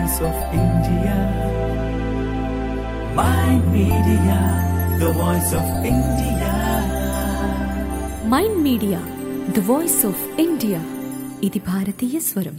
voice of India. My media, the voice of India. Mind media the voice of India ఇది భారతీయ స్వరం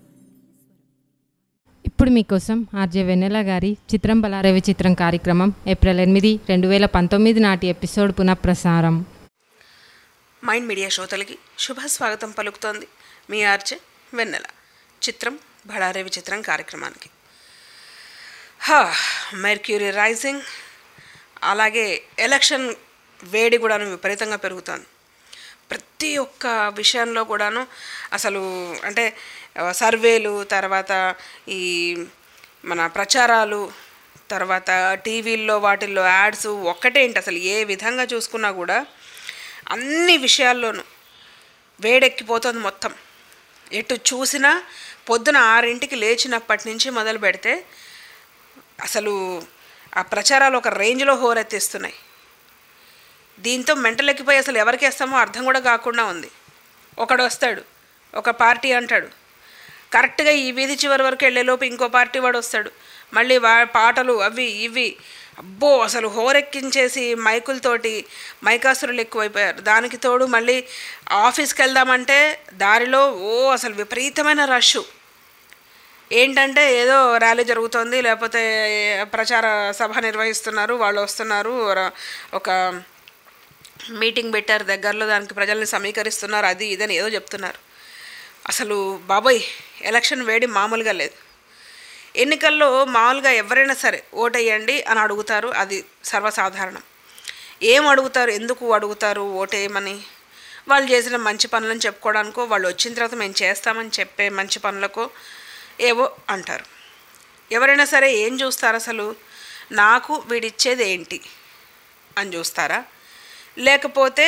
ఇప్పుడు మీకోసం ఆర్జే వెన్నెల గారి చిత్రం బలారవి చిత్రం కార్యక్రమం ఏప్రిల్ ఎనిమిది రెండు వేల పంతొమ్మిది నాటి ఎపిసోడ్ పునఃప్రసారం మైండ్ మీడియా శ్రోతలకి శుభ స్వాగతం పలుకుతోంది మీ ఆర్జే వెన్నెల చిత్రం బడారేవి చిత్రం కార్యక్రమానికి హా మెర్క్యూరీ రైజింగ్ అలాగే ఎలక్షన్ వేడి కూడాను విపరీతంగా పెరుగుతోంది ప్రతి ఒక్క విషయంలో కూడాను అసలు అంటే ఆ, సర్వేలు తర్వాత ఈ మన ప్రచారాలు తర్వాత టీవీల్లో వాటిల్లో యాడ్స్ ఒక్కటేంటి అసలు ఏ విధంగా చూసుకున్నా కూడా అన్ని విషయాల్లోనూ వేడెక్కిపోతుంది మొత్తం ఎటు చూసినా పొద్దున ఆరింటికి లేచినప్పటి నుంచి మొదలు పెడితే అసలు ఆ ప్రచారాలు ఒక రేంజ్లో హోరెత్తిస్తున్నాయి దీంతో మెంటలెక్కిపోయి అసలు ఎవరికి వేస్తామో అర్థం కూడా కాకుండా ఉంది ఒకడు వస్తాడు ఒక పార్టీ అంటాడు కరెక్ట్గా ఈ వీధి చివరి వరకు వెళ్ళేలోపు ఇంకో పార్టీ వాడు వస్తాడు మళ్ళీ వా పాటలు అవి ఇవి అబ్బో అసలు హోరెక్కించేసి మైకులతోటి మైకాసురులు ఎక్కువైపోయారు దానికి తోడు మళ్ళీ ఆఫీస్కి వెళ్దామంటే దారిలో ఓ అసలు విపరీతమైన రష్ ఏంటంటే ఏదో ర్యాలీ జరుగుతోంది లేకపోతే ప్రచార సభ నిర్వహిస్తున్నారు వాళ్ళు వస్తున్నారు ర- ఒక మీటింగ్ పెట్టారు దగ్గరలో దానికి ప్రజల్ని సమీకరిస్తున్నారు అది ఇదని ఏదో చెప్తున్నారు అసలు బాబోయ్ ఎలక్షన్ వేడి మామూలుగా లేదు ఎన్నికల్లో మామూలుగా ఎవరైనా సరే ఓటేయండి అని అడుగుతారు అది సర్వసాధారణం ఏం అడుగుతారు ఎందుకు అడుగుతారు ఓటేయమని వాళ్ళు చేసిన మంచి పనులను చెప్పుకోవడానికో వాళ్ళు వచ్చిన తర్వాత మేము చేస్తామని చెప్పే మంచి పనులకో ఏవో అంటారు ఎవరైనా సరే ఏం చూస్తారు అసలు నాకు వీడిచ్చేది ఏంటి అని చూస్తారా లేకపోతే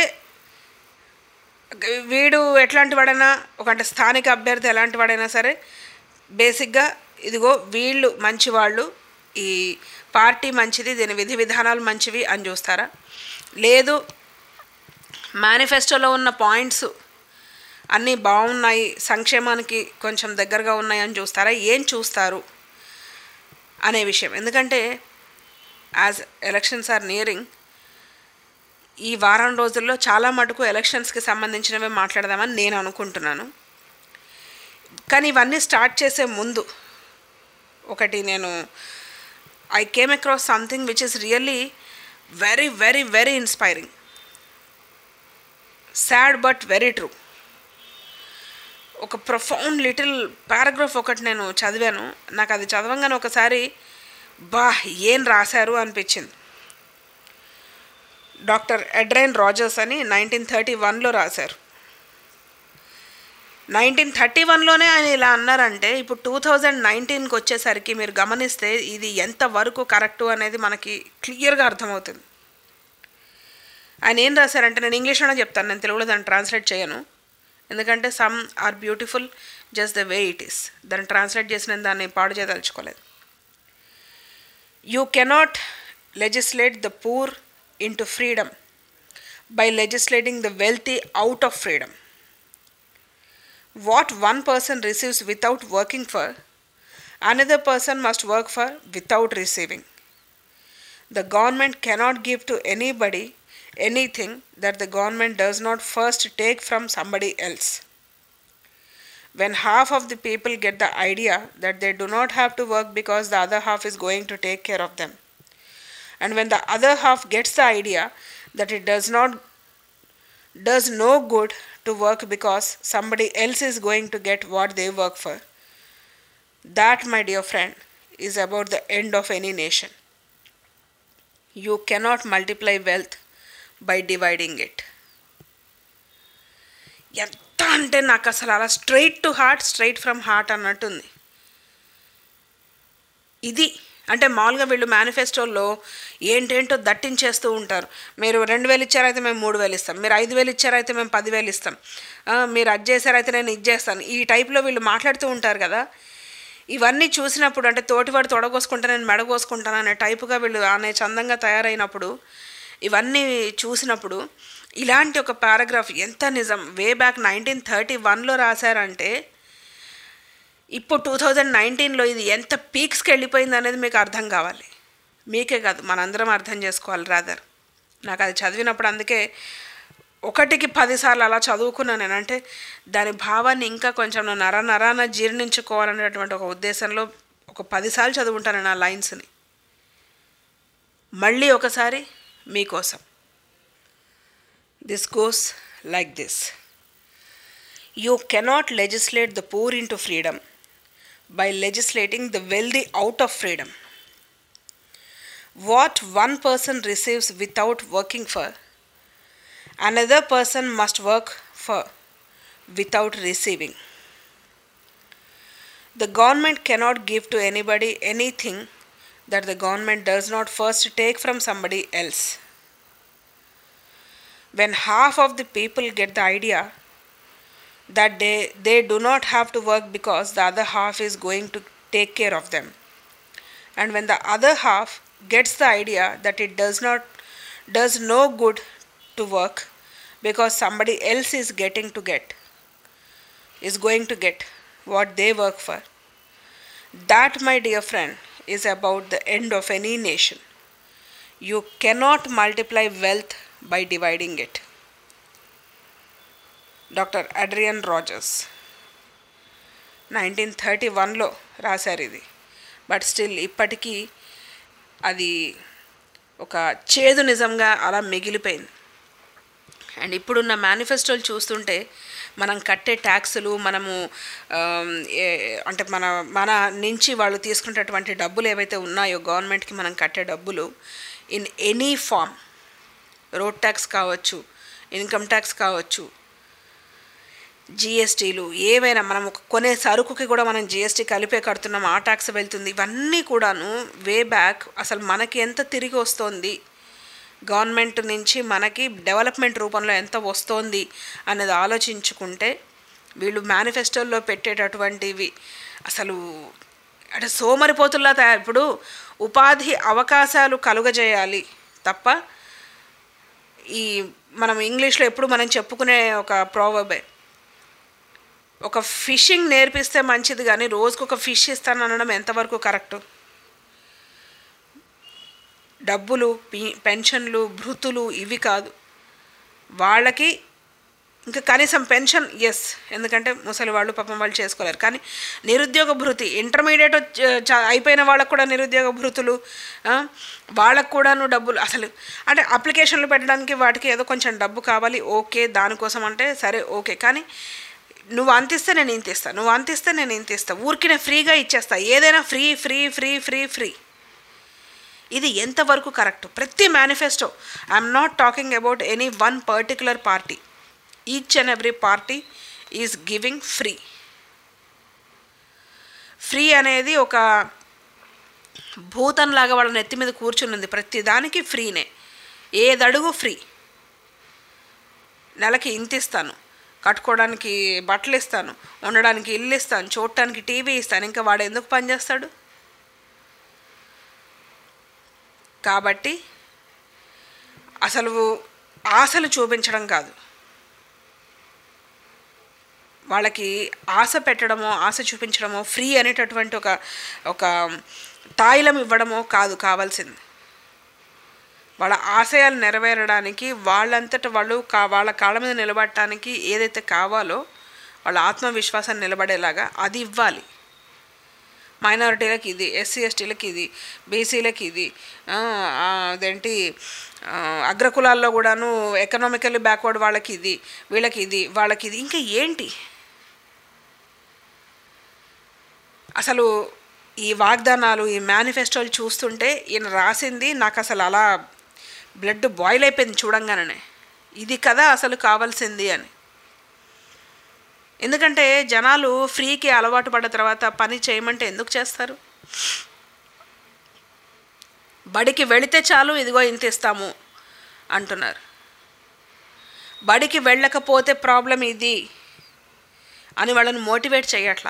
వీడు ఎట్లాంటి వాడైనా ఒక అంటే స్థానిక అభ్యర్థి ఎలాంటి వాడైనా సరే బేసిక్గా ఇదిగో వీళ్ళు మంచివాళ్ళు ఈ పార్టీ మంచిది దీని విధి విధానాలు మంచివి అని చూస్తారా లేదు మేనిఫెస్టోలో ఉన్న పాయింట్స్ అన్నీ బాగున్నాయి సంక్షేమానికి కొంచెం దగ్గరగా ఉన్నాయి అని చూస్తారా ఏం చూస్తారు అనే విషయం ఎందుకంటే యాజ్ ఎలక్షన్స్ ఆర్ నియరింగ్ ఈ వారం రోజుల్లో చాలా మటుకు ఎలక్షన్స్కి సంబంధించినవే మాట్లాడదామని నేను అనుకుంటున్నాను కానీ ఇవన్నీ స్టార్ట్ చేసే ముందు ఒకటి నేను I came across something which is really very very very inspiring sad but very true ఒక ప్రొఫౌండ్ లిటిల్ పారాగ్రాఫ్ ఒకటి నేను చదివాను నాకు అది చదవంగానే ఒకసారి బా ఏం రాశారు అనిపించింది డాక్టర్ ఎడ్రైన్ రాజర్స్ అని నైన్టీన్ థర్టీ వన్లో రాశారు నైన్టీన్ థర్టీ వన్లోనే ఆయన ఇలా అన్నారంటే ఇప్పుడు టూ థౌజండ్ నైన్టీన్కి వచ్చేసరికి మీరు గమనిస్తే ఇది ఎంతవరకు కరెక్టు అనేది మనకి క్లియర్గా అర్థమవుతుంది ఆయన ఏం రాశారంటే నేను ఇంగ్లీష్లోనే చెప్తాను నేను తెలుగులో దాన్ని ట్రాన్స్లేట్ చేయను ఎందుకంటే some are beautiful just the way it is దాన్ని ట్రాన్స్లేట్ చేసి నేను దాన్ని పాడు చేయదలుచుకోలేదు you cannot legislate the poor into freedom by legislating the wealthy out of freedom what one person receives without working for, another person must work for without receiving. The government cannot give to anybody anything that the government does not first take from somebody else. When half of the people get the idea that they do not have to work because the other half is going to take care of them, and when the other half gets the idea that it does not does no good to work because somebody else is going to get what they work for. That, my dear friend, is about the end of any nation. You cannot multiply wealth by dividing it. ఎంత అంటే నాకు అసలు అలా straight to heart straight from heart అన్నట్టుంది ఇది అంటే మామూలుగా వీళ్ళు మేనిఫెస్టోల్లో ఏంటేంటో దట్టించేస్తూ ఉంటారు మీరు రెండు వేలు ఇచ్చారైతే మేము మూడు వేలు ఇస్తాం మీరు ఐదు వేలు ఇచ్చారైతే మేము పదివేలు ఇస్తాం ఆ, మీరు అది చేశారైతే నేను ఇది చేస్తాను ఈ టైప్లో వీళ్ళు మాట్లాడుతూ ఉంటారు కదా ఇవన్నీ చూసినప్పుడు అంటే తోటివాడు తొడగోసుకుంటా నేను మెడగోసుకుంటాను అనే టైపుగా వీళ్ళు అనే చందంగా తయారైనప్పుడు ఇవన్నీ చూసినప్పుడు ఇలాంటి ఒక పారాగ్రాఫ్ ఎంత నిజం వే బ్యాక్ నైన్టీన్ థర్టీ వన్లో రాశారంటే ఇప్పుడు టూ థౌజండ్ నైన్టీన్లో ఇది ఎంత పీక్స్కి వెళ్ళిపోయింది అనేది మీకు అర్థం కావాలి మీకే కాదు మనందరం అర్థం చేసుకోవాలి రాదర్ నాకు అది చదివినప్పుడు అందుకే ఒకటికి పదిసార్లు అలా చదువుకున్నాను నేను అంటే దాని భావాన్ని ఇంకా కొంచెం నేను నర నరాన జీర్ణించుకోవాలనేటువంటి ఒక ఉద్దేశంలో ఒక పదిసార్లు చదువుంటాను నా లైన్స్ని మళ్ళీ ఒకసారి మీకోసం this goes like this you cannot legislate the poor into freedom by legislating the wealthy out of freedom what one person receives without working for another person must work for without receiving. The government cannot give to anybody anything that the government does not first take from somebody else. When half of the people get the idea that they, they do not have to work because the other half is going to take care of them, and when the other half gets the idea that it does not does no good to work because somebody else is getting to get is going to get what they work for that my dear friend is about the end of any nation you cannot multiply wealth by dividing it doctor Adrian Rogers nineteen thirty వన్లో రాశారు ఇది but still ఇప్పటికీ అది ఒక చేదు నిజంగా అలా మిగిలిపోయింది అండ్ ఇప్పుడున్న మేనిఫెస్టోలు చూస్తుంటే మనం కట్టే ట్యాక్సులు మనము ఆమ్, ఏ- అంటే మన మన నుంచి వాళ్ళు తీసుకునేటటువంటి డబ్బులు ఏవైతే ఉన్నాయో గవర్నమెంట్కి మనం కట్టే డబ్బులు in any form road tax కావచ్చు ఇన్కమ్ ట్యాక్స్ కావచ్చు జిఎస్టీలు ఏవైనా మనం ఒక కొనే సరుకుకి కూడా మనం జిఎస్టీ కలిపే కడుతున్నాం ఆ ట్యాక్స్ వెళ్తుంది ఇవన్నీ కూడాను వే బ్యాక్ అసలు మనకి ఎంత తిరిగి వస్తుంది గవర్నమెంట్ నుంచి మనకి డెవలప్మెంట్ రూపంలో ఎంత వస్తోంది అనేది ఆలోచించుకుంటే వీళ్ళు మేనిఫెస్టోల్లో పెట్టేటటువంటివి అసలు అంటే సోమరిపోతుల్లా తయారు ఇప్పుడు ఉపాధి అవకాశాలు కలుగజేయాలి తప్ప ఈ మనం ఇంగ్లీష్లో ఎప్పుడు మనం చెప్పుకునే ఒక ప్రోవర్బే ఒక ఫిషింగ్ నేర్పిస్తే మంచిది కానీ రోజుకు ఒక ఫిష్ ఇస్తాను అనడం ఎంతవరకు కరెక్టు డబ్బులు పి- పెన్షన్లు భృతులు ఇవి కాదు వాళ్ళకి ఇంకా కనీసం పెన్షన్ ఎస్ ఎందుకంటే ముసలి వాళ్ళు పాపం వాళ్ళు చేసుకోలేరు కానీ నిరుద్యోగ భృతి ఇంటర్మీడియట్ వచ్చ- చ- అయిపోయిన వాళ్ళకు కూడా నిరుద్యోగ భృతులు ఆ, వాళ్ళకు కూడాను డబ్బులు అసలు అంటే అప్లికేషన్లు పెట్టడానికి వాటికి ఏదో కొంచెం డబ్బు కావాలి ఓకే దానికోసం అంటే సరే ఓకే కానీ నువ్వు అంతిస్తే నేను ఇంత ఇస్తా నువ్వు అంతిస్తే నేను ఇంత ఇస్తా ఊరికి నేను ఫ్రీగా ఇచ్చేస్తా ఏదైనా free free free free free ఇది ఎంతవరకు కరెక్ట్ ప్రతి manifesto I'm not talking about any one particular party each and every party is giving free free అనేది ఒక భూతంలాగా వాళ్ళ నెత్తి మీద కూర్చున్నది ప్రతి దానికి ఫ్రీనే ఏదడుగు ఫ్రీ నెలకి ఇంత ఇస్తాను కట్టుకోవడానికి బట్టలు ఇస్తాను ఉండడానికి ఇల్లు ఇస్తాను చూడటానికి టీవీ ఇస్తాను ఇంకా వాడు ఎందుకు పనిచేస్తాడు కాబట్టి అసలు ఆశలు చూపించడం కాదు వాళ్ళకి ఆశ పెట్టడమో ఆశ చూపించడమో ఫ్రీ అనేటటువంటి ఒక ఒక తాయిలం ఇవ్వడమో కాదు కావాల్సింది వాళ్ళ ఆశయాలు నెరవేరడానికి వాళ్ళంతట వాళ్ళు కా వాళ్ళ కాళ్ళ మీద నిలబడటానికి ఏదైతే కావాలో వాళ్ళ ఆత్మవిశ్వాసాన్ని నిలబడేలాగా అది ఇవ్వాలి మైనారిటీలకు ఇది ఎస్సీ ఎస్టీలకి ఇది బీసీలకి ఇది ఆ, ఆ, అదేంటి ఆ, అగ్రకులాల్లో కూడాను ఎకనామికల్లీ బ్యాక్వర్డ్ వాళ్ళకి ఇది వీళ్ళకి ఇది వాళ్ళకి ఇది ఇంకా ఏంటి అసలు ఈ వాగ్దానాలు ఈ మేనిఫెస్టోలు చూస్తుంటే ఈయన రాసింది నాకు అసలు అలా బ్లడ్ బాయిల్ అయిపోయింది చూడంగానే ఇది కదా అసలు కావాల్సింది అని ఎందుకంటే జనాలు ఫ్రీకి అలవాటు పడ్డ తర్వాత పని చేయమంటే ఎందుకు చేస్తారు బడికి వెళితే చాలు ఇదిగో ఇంత ఇస్తాము అంటున్నారు బడికి వెళ్ళకపోతే ప్రాబ్లం ఇది అని వాళ్ళని మోటివేట్ చేయట్లా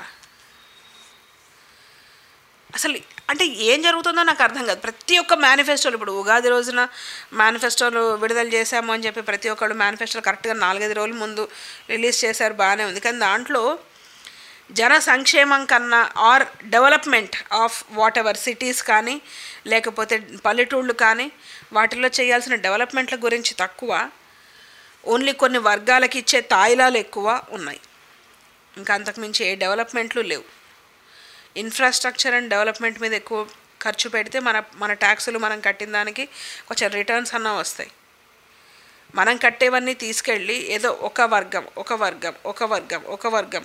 అసలు అంటే ఏం జరుగుతుందో నాకు అర్థం కాదు ప్రతి ఒక్క మేనిఫెస్టోలు ఇప్పుడు ఉగాది రోజున మేనిఫెస్టోలు విడుదల చేశాము అని చెప్పి ప్రతి ఒక్కళ్ళు మేనిఫెస్టోలు కరెక్ట్గా నాలుగైదు రోజుల ముందు రిలీజ్ చేశారు బాగానే ఉంది కానీ దాంట్లో జన సంక్షేమం కన్నా or development of whatever cities కానీ లేకపోతే పల్లెటూళ్ళు కానీ వాటిలో చేయాల్సిన డెవలప్మెంట్ల గురించి తక్కువ ఓన్లీ కొన్ని వర్గాలకి ఇచ్చే తాయిలాలు ఎక్కువ ఉన్నాయి ఇంకా అంతకుమించి ఏ డెవలప్మెంట్లు లేవు ఇన్ఫ్రాస్ట్రక్చర్ అండ్ డెవలప్మెంట్ మీద ఎక్కువ ఖర్చు పెడితే మన మన ట్యాక్సులు మనం కట్టిన దానికి కొంచెం రిటర్న్స్ అన్నా వస్తాయి మనం కట్టేవన్నీ తీసుకెళ్ళి ఏదో ఒక వర్గం ఒక వర్గం ఒక వర్గం ఒక వర్గం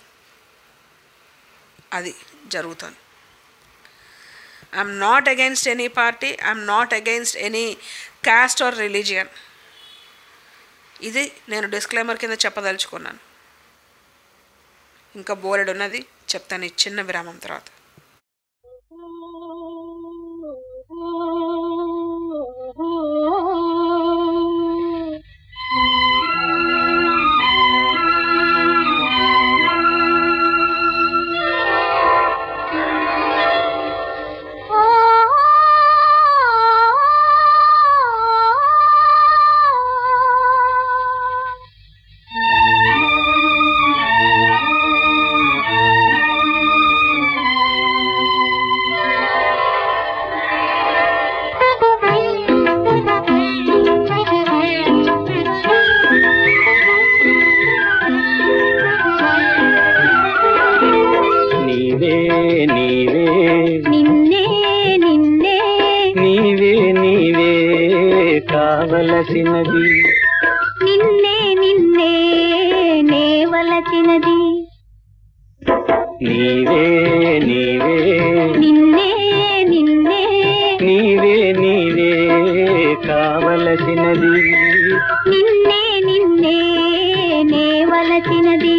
అది జరుగుతుంది I'm not against any party I'm not against any caste or religion ఇది నేను డిస్క్లైమర్ కింద చెప్పదలుచుకున్నాను ఇంకా బోలెడు ఉన్నది చెప్తాను ఈ చిన్న విరామం తర్వాత నీవే నీవే నిన్నే నిన్నే నీవే నీవే కావలసినది నిన్నే నిన్నే నేవలచినది నీవే నీవే నిన్నే నిన్నే నీవే నీవే కావలసినది నిన్నే నిన్నే నేవలచినది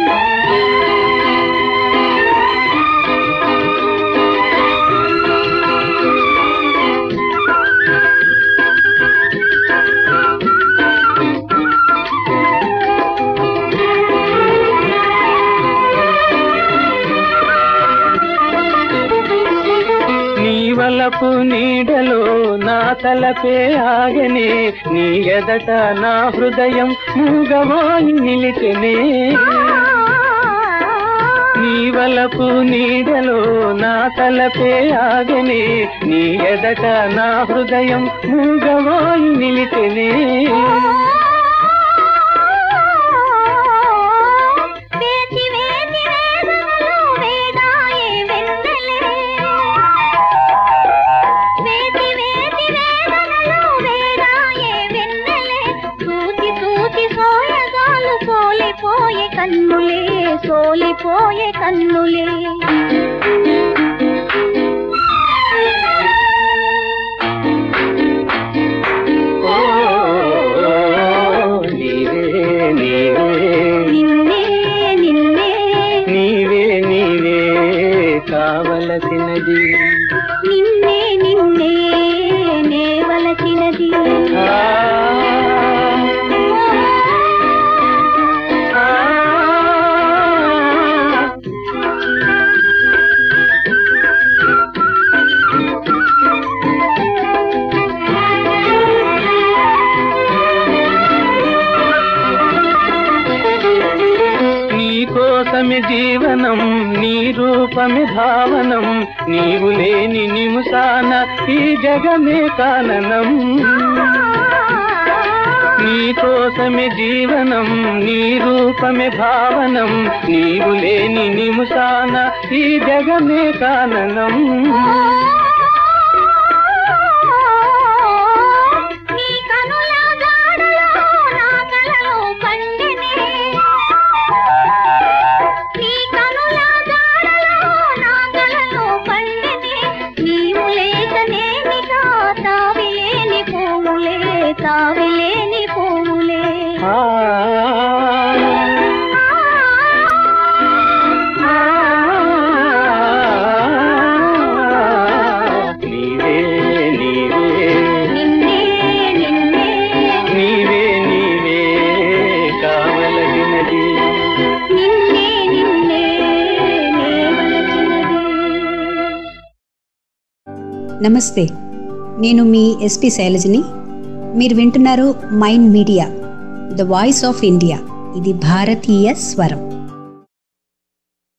నీ వలపు నీడలో నా తలపే ఆగనే నీ ఎదట నా హృదయం మూగవాయి నిలిచెనే నీ వలపు నీడలో నా తలపే ఆగనే నీ ఎదట నా హృదయం మూగవాయి నిలిచెనే వేచి వేచి వేదనలు వేదాయే వెన్నెలే వేచి వేచి వేదనలు వేదాయే వెన్నెలే చూచి చూచి సోయగాలు సోలిపోయే కన్నులే సోలిపోయే కన్నులే ఓ నీవే నీవే నిన్నే నిన్నే నీవే నీవే కావలసినది నిన్నే నిన్నే నేవలచినది ఆ, ఆ, నీ కోసమే జీవనం నీ రూపమే భావనం నీవు లేని నిముసాన ఈ జగమే కాననం నీ కోసమే జీవనం నీ రూపమే భావనం నీవు లేని నిముసాన ఈ జగమే కాననం నీ కనుల జాడలో నా కలలో పండినే నీ కనుల జాడలో నా కలలో పండినే నీవు లేకనేమిగా తావిలేని పూములే తావిలేని పూములే ఆ, ఆ, నీవే నీవే నిన్నే నిన్నే నీవే నీవే కావలసినది నిన్నే నిన్నే నేవలచినది నమస్తే నేను మీ ఎస్పి శైలజని మీరు వింటున్నారు mind media the voice of India ఇది భారతీయ స్వరం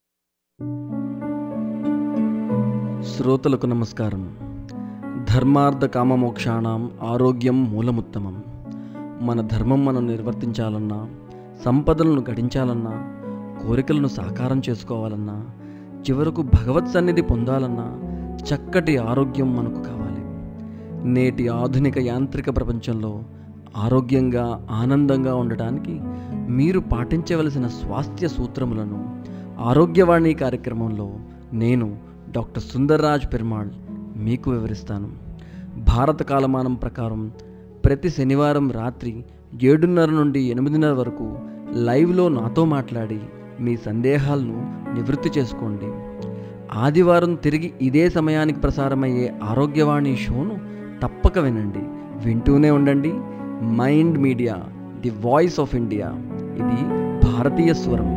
శ్రోతలకు నమస్కారం ధర్మార్థ కామమోక్షాణం ఆరోగ్యం మూలముత్తమం మన ధర్మం మనం నిర్వర్తించాలన్నా సంపదలను గడించాలన్నా కోరికలను సాకారం చేసుకోవాలన్నా చివరకు భగవత్ సన్నిధి పొందాలన్నా చక్కటి ఆరోగ్యం మనకు కావాలి నేటి ఆధునిక యాంత్రిక ప్రపంచంలో ఆరోగ్యంగా ఆనందంగా ఉండటానికి మీరు పాటించవలసిన స్వాస్థ్య సూత్రములను ఆరోగ్యవాణి కార్యక్రమంలో నేను డాక్టర్ సుందర్రాజ్ పెరుమాళ్ మీకు వివరిస్తాను భారత కాలమానం ప్రకారం ప్రతి శనివారం రాత్రి ఏడున్నర నుండి ఎనిమిదిన్నర వరకు లైవ్లో నాతో మాట్లాడి మీ సందేహాలను నివృత్తి చేసుకోండి ఆదివారం తిరిగి ఇదే సమయానికి ప్రసారమయ్యే ఆరోగ్యవాణి షోను తప్పక వినండి వింటూనే ఉండండి mind media the voice of India ఇది భారతీయ స్వరం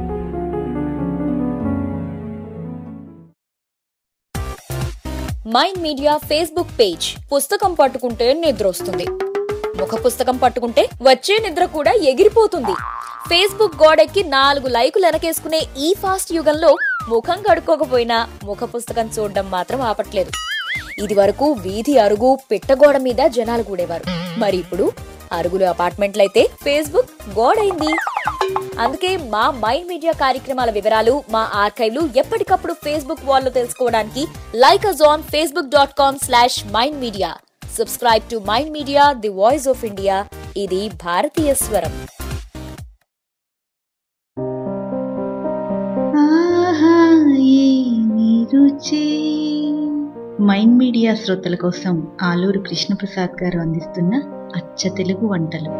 మైండ్ మీడియా ఫేస్బుక్ పేజ్ పుస్తకం పట్టుకుంటే నిద్ర వస్తుంది ముఖ పుస్తకం పట్టుకుంటే వచ్చే నిద్ర కూడా ఎగిరిపోతుంది ఫేస్బుక్ గోడెక్కి నాలుగు లైకులు వెనకేసుకునే ఈ ఫాస్ట్ యుగంలో ముఖం కడుక్కోకపోయినా ముఖ పుస్తకం చూడడం మాత్రం ఆపట్లేదు ఇది వరకు వీధి అరుగు పిట్టగోడ మీద జనాలు కూడేవారు మరి ఇప్పుడు అరుగులు అపార్ట్మెంట్లయితే ఫేస్బుక్ గోడైంది అందుకే మా మైండ్ మీడియా కార్యక్రమాల వివరాలు మా ఆర్కైవ్లు ఎప్పటికప్పుడు ఫేస్బుక్ వాల్లో తెలుసుకోవడానికి like us on Facebook dot com slash mind media subscribe to mind media the voice of India ఇది భారతీయ స్వరం ఆహా ఏమి రుచి మైండ్ మీడియా శ్రోతల కోసం ఆలూరు కృష్ణప్రసాద్ గారు అందిస్తున్న అచ్చ తెలుగు వంటలు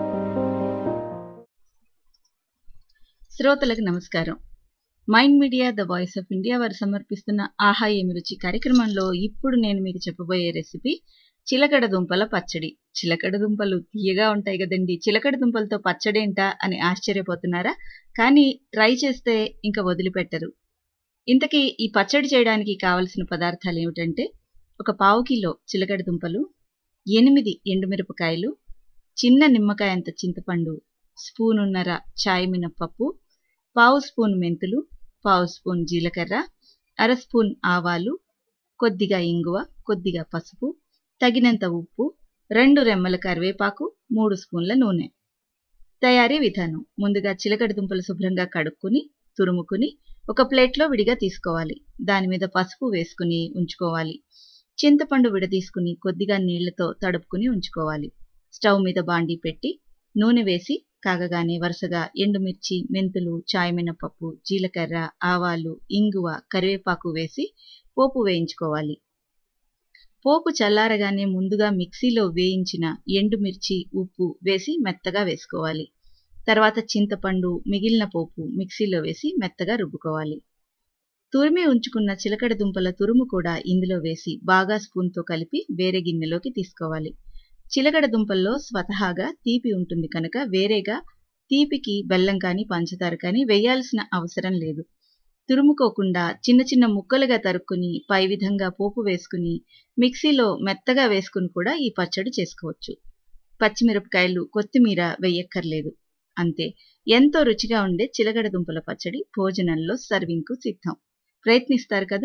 శ్రోతలకు నమస్కారం mind media the voice of India వారు సమర్పిస్తున్న ఆహా ఏమి రుచి కార్యక్రమంలో ఇప్పుడు నేను మీకు చెప్పబోయే రెసిపీ చిలకడ దుంపల పచ్చడి చిలకడ దుంపలు తీయగా ఉంటాయి కదండి చిలకడ దుంపలతో పచ్చడేంటా అని ఆశ్చర్యపోతున్నారా కానీ ట్రై చేస్తే ఇంకా వదిలిపెట్టరు ఇంతకీ ఈ పచ్చడి చేయడానికి కావలసిన పదార్థాలు ఏమిటంటే ఒక పావు కిలో చిలకడ దుంపలు ఎనిమిది ఎండుమిరపకాయలు చిన్న నిమ్మకాయ అంత చింతపండు స్పూనున్నర చాయ్ మినప్పప్పు పావు స్పూన్ మెంతులు పావు స్పూన్ జీలకర్ర అర స్పూన్ ఆవాలు కొద్దిగా ఇంగువ కొద్దిగా పసుపు తగినంత ఉప్పు రెండు రెమ్మల కరివేపాకు మూడు స్పూన్ల నూనె తయారీ విధానం ముందుగా చిలకడ దుంపలు శుభ్రంగా కడుక్కుని తురుముకుని ఒక ప్లేట్లో విడిగా తీసుకోవాలి దాని మీద పసుపు వేసుకుని ఉంచుకోవాలి చింతపండు విడదీసుకుని కొద్దిగా నీళ్లతో తడుపుకుని ఉంచుకోవాలి స్టవ్ మీద బాండీ పెట్టి నూనె వేసి కాగగానే వరుసగా ఎండుమిర్చి మెంతులు చాయ్ మినపప్పు జీలకర్ర ఆవాలు ఇంగువ కరివేపాకు వేసి పోపు వేయించుకోవాలి పోపు చల్లారగానే ముందుగా మిక్సీలో వేయించిన ఎండుమిర్చి ఉప్పు వేసి మెత్తగా వేసుకోవాలి తర్వాత చింతపండు మిగిలిన పోపు మిక్సీలో వేసి మెత్తగా రుబ్బుకోవాలి తురిమి ఉంచుకున్న చిలకడ దుంపల తురుము కూడా ఇందులో వేసి బాగా స్పూన్తో కలిపి వేరే గిన్నెలోకి తీసుకోవాలి చిలకడ దుంపల్లో స్వతహాగా తీపి ఉంటుంది కనుక వేరేగా తీపికి బెల్లం కానీ పంచదార కానీ వేయాల్సిన అవసరం లేదు తురుముకోకుండా చిన్న చిన్న ముక్కలుగా తరుక్కుని పై విధంగా పోపు వేసుకుని మిక్సీలో మెత్తగా వేసుకుని కూడా ఈ పచ్చడి చేసుకోవచ్చు పచ్చిమిరపకాయలు కొత్తిమీర వేయక్కర్లేదు అంతే ఎంతో రుచిగా ఉండే చిలగడ దుంపల పచ్చడి భోజనంలో సర్వింగ్కు సిద్ధం ప్రయత్నిస్తారు కదూ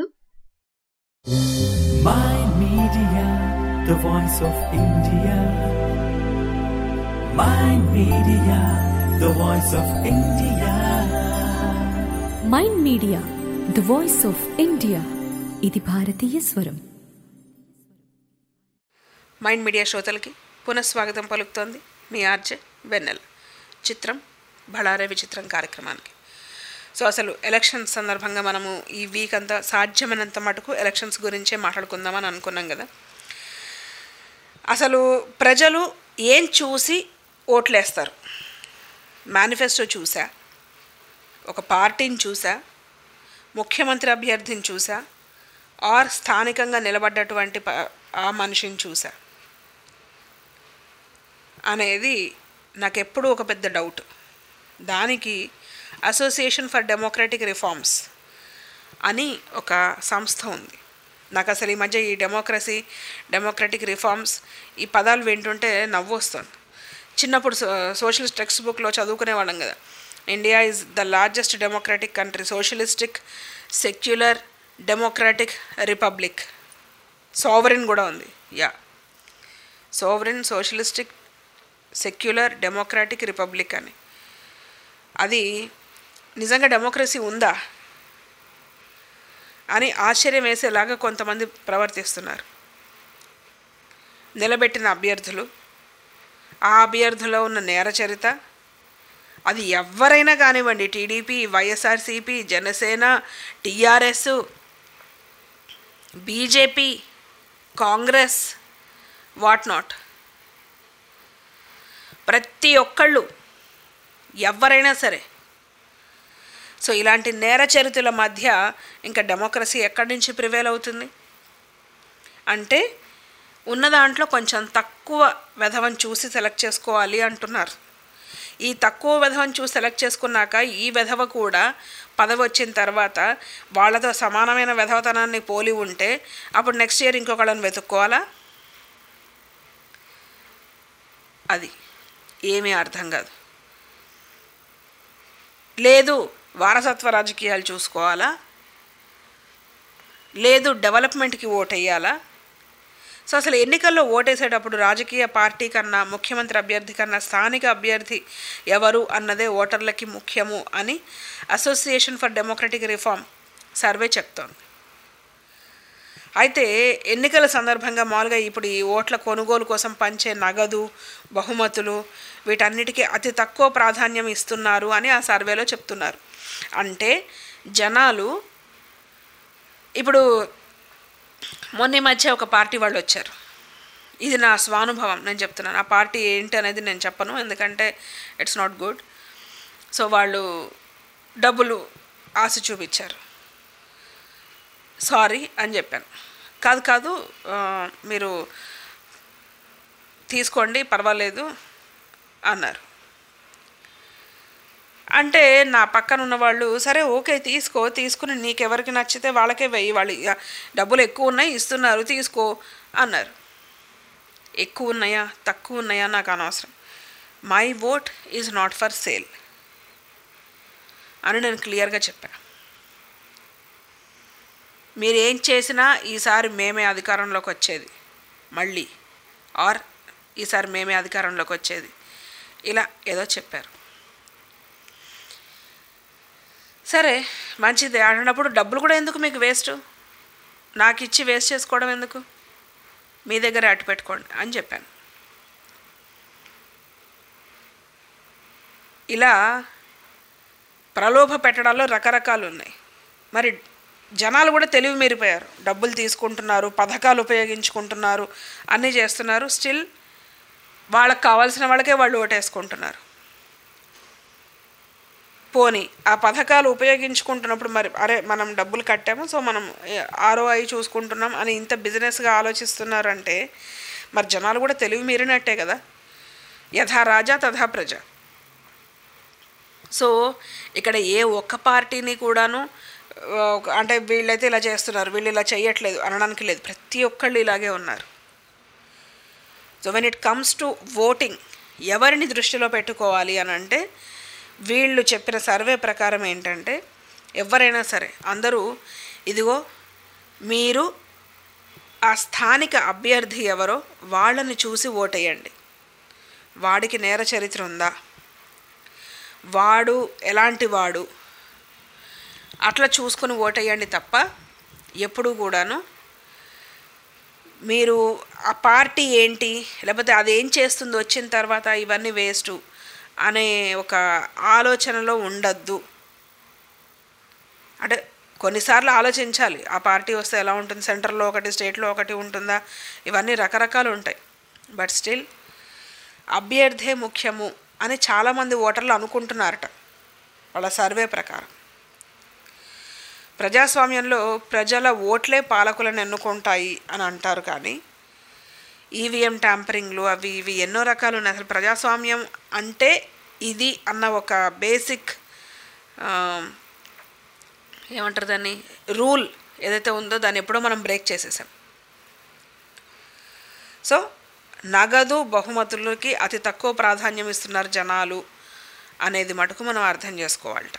Mind Media, the voice of India. Mind Media, the voice of India. Mind media the voice of India ఇది భారతీయ స్వరం మైండ్ మీడియా శ్రోతలకి పునఃస్వాగతం పలుకుతోంది మీ ఆర్జే వెన్నెల చిత్రం బళారే విచిత్రం కార్యక్రమానికి సో అసలు ఎలక్షన్స్ సందర్భంగా మనము ఈ వీక్ అంతా సాధ్యమైనంత మటుకు ఎలక్షన్స్ గురించే మాట్లాడుకుందామని అనుకున్నాం కదా అసలు ప్రజలు ఏం చూసి ఓట్లేస్తారు మేనిఫెస్టో చూసా ఒక పార్టీని చూసా ముఖ్యమంత్రి అభ్యర్థిని చూసా ఆర్ స్థానికంగా నిలబడ్డటువంటి ప- ఆ మనిషిని చూసా అనేది నాకు ఎప్పుడూ ఒక పెద్ద డౌట్ దానికి అసోసియేషన్ ఫర్ డెమోక్రటిక్ రిఫార్మ్స్ అని ఒక సంస్థ ఉంది నాకు అసలు ఈ మధ్య ఈ డెమోక్రసీ డెమోక్రటిక్ రిఫార్మ్స్ ఈ పదాలు వింటుంటే నవ్వు వస్తుంది చిన్నప్పుడు సో సోషలిస్ట్ టెక్స్ట్ బుక్లో చదువుకునేవాళ్ళం కదా India is the largest democratic country socialistic secular democratic republic sovereign కూడా ఉంది yeah sovereign socialistic secular democratic republic అని అది నిజంగా డెమోక్రసీ ఉందా అని ఆశ్చర్యం వేసేలాగా కొంతమంది ప్రవర్తిస్తున్నారు నిలబెట్టిన అభ్యర్థులు ఆ అభ్యర్థులో ఉన్న నేర చరిత అది ఎవరైనా కానివ్వండి TDP YSRCP Janasena TRS BJP Congress what not ప్రతి ఒక్కళ్ళు ఎవరైనా సరే సో ఇలాంటి నేర చరిత్రల మధ్య ఇంకా డెమోక్రసీ ఎక్కడి నుంచి ప్రివేల్ అవుతుంది అంటే ఉన్న దాంట్లో కొంచెం తక్కువ వెధవని చూసి సెలెక్ట్ చేసుకోవాలి అంటున్నారు ఈ తక్కువ వెధవని చూసి సెలెక్ట్ చేసుకున్నాక ఈ వెధవ కూడా పదవి వచ్చిన తర్వాత వాళ్ళతో సమానమైన వెధవతనాన్ని పోలి ఉంటే అప్పుడు నెక్స్ట్ ఇయర్ ఇంకొకళ్ళని వెతుక్కోవాలా అది ఏమీ అర్థం కాదు లేదు వారసత్వ రాజకీయాలు చూసుకోవాలా లేదు డెవలప్మెంట్కి ఓటేయాలా సో అసలు ఎన్నికల్లో ఓటేసేటప్పుడు రాజకీయ పార్టీ కన్నా ముఖ్యమంత్రి అభ్యర్థి కన్నా స్థానిక అభ్యర్థి ఎవరు అన్నదే ఓటర్లకి ముఖ్యము అని association for democratic reform survey చెప్తోంది అయితే ఎన్నికల సందర్భంగా మామూలుగా ఇప్పుడు ఈ ఓట్ల కొనుగోలు కోసం పంచే నగదు బహుమతులు వీటన్నిటికీ అతి తక్కువ ప్రాధాన్యం ఇస్తున్నారు అని ఆ సర్వేలో చెప్తున్నారు అంటే జనాలు ఇప్పుడు మొన్న ఈ మధ్య ఒక పార్టీ వాళ్ళు వచ్చారు ఇది నా స్వానుభవం నేను చెప్తున్నాను ఆ పార్టీ ఏంటి అనేది నేను చెప్పను ఎందుకంటే ఇట్స్ నాట్ గుడ్ సో వాళ్ళు డబ్బులు ఆశ చూపించారు సారీ అని చెప్పాను కాదు కాదు ఆ, మీరు తీసుకోండి పర్వాలేదు అన్నారు అంటే నా పక్కన ఉన్న వాళ్ళు సరే ఓకే తీసుకో తీసుకుని నీకెవరికి నచ్చితే వాళ్ళకే వెయ్యి వాళ్ళు ఇక డబ్బులు ఎక్కువ ఉన్నాయి ఇస్తున్నారు తీసుకో అన్నారు ఎక్కువ ఉన్నాయా తక్కువ ఉన్నాయా నాకు అనవసరం my vote is not for sale అని నేను క్లియర్గా చెప్పాను మీరు ఏం చేసినా ఈసారి మేమే అధికారంలోకి వచ్చేది మళ్ళీ ఆర్ ఈసారి మేమే అధికారంలోకి వచ్చేది ఇలా ఏదో చెప్పారు సరే మంచిది ఆడినప్పుడు డబ్బులు కూడా ఎందుకు మీకు వేస్ట్ నాకు ఇచ్చి వేస్ట్ చేసుకోవడం ఎందుకు మీ దగ్గర అట్టు పెట్టుకోండి అని చెప్పాను ఇలా ప్రలోభ పెట్టడాల్లో రకరకాలు ఉన్నాయి మరి జనాలు కూడా తెలివి మీరిపోయారు డబ్బులు తీసుకుంటున్నారు పథకాలు ఉపయోగించుకుంటున్నారు అన్నీ చేస్తున్నారు స్టిల్ వాళ్ళకి కావాల్సిన వాళ్ళకే వాళ్ళు ఓటేసుకుంటున్నారు పోని ఆ పథకాలు ఉపయోగించుకుంటున్నప్పుడు మరి అరే మనం డబ్బులు కట్టాము సో మనం ఆర్ఓఐ చూసుకుంటున్నాం అని ఇంత బిజినెస్గా ఆలోచిస్తున్నారంటే మరి జనాలు కూడా తెలివి మీరినట్టే కదా యథా రాజా తథా ప్రజ సో ఇక్కడ ఏ ఒక్క పార్టీని కూడాను ఆ, ఒక- అంటే వీళ్ళైతే ఇలా చేస్తున్నారు వీళ్ళు ఇలా చేయట్లేదు అనడానికి లేదు ప్రతి ఒక్కళ్ళు ఇలాగే ఉన్నారు so when it comes to voting ఎవరిని దృష్టిలో పెట్టుకోవాలి అని అంటే వీళ్ళు చెప్పిన సర్వే ప్రకారం ఏంటంటే ఎవరైనా సరే అందరూ ఇదిగో మీరు ఆ స్థానిక అభ్యర్థి ఎవరో వాళ్ళని చూసి ఓటేయండి వాడికి నేర చరిత్ర ఉందా వాడు ఎలాంటి వాడు అట్లా చూసుకొని ఓటేయండి తప్ప ఎప్పుడూ కూడాను మీరు ఆ పార్టీ ఏంటి లేకపోతే అది ఏం చేస్తుందో వచ్చిన తర్వాత ఇవన్నీ వేస్ట్ అనే ఒక ఆలోచనలో ఉండద్దు అంటే కొన్నిసార్లు ఆలోచించాలి ఆ పార్టీ వస్తే ఎలా ఉంటుంది సెంటర్లో ఒకటి స్టేట్లో ఒకటి ఉంటుందా ఇవన్నీ రకరకాలు ఉంటాయి బట్ స్టిల్ అభ్యర్థే ముఖ్యము అని చాలామంది ఓటర్లు అనుకుంటున్నారట వాళ్ళ సర్వే ప్రకారం ప్రజాస్వామ్యంలో ప్రజల ఓట్లే పాలకులను ఎన్నుకుంటాయి అని అంటారు కానీ ఈవీఎం ట్యాంపరింగ్లు అవి ఇవి ఎన్నో రకాలు ఉన్నాయి అసలు ప్రజాస్వామ్యం అంటే ఇది అన్న ఒక బేసిక్ ఏమంటారు దాన్ని రూల్ ఏదైతే ఉందో దాన్ని ఎప్పుడో మనం బ్రేక్ చేసేసాం సో నగదు బహుమతులకి అతి తక్కువ ప్రాధాన్యం ఇస్తున్నారు జనాలు అనేది మటుకు మనం అర్థం చేసుకోవాలట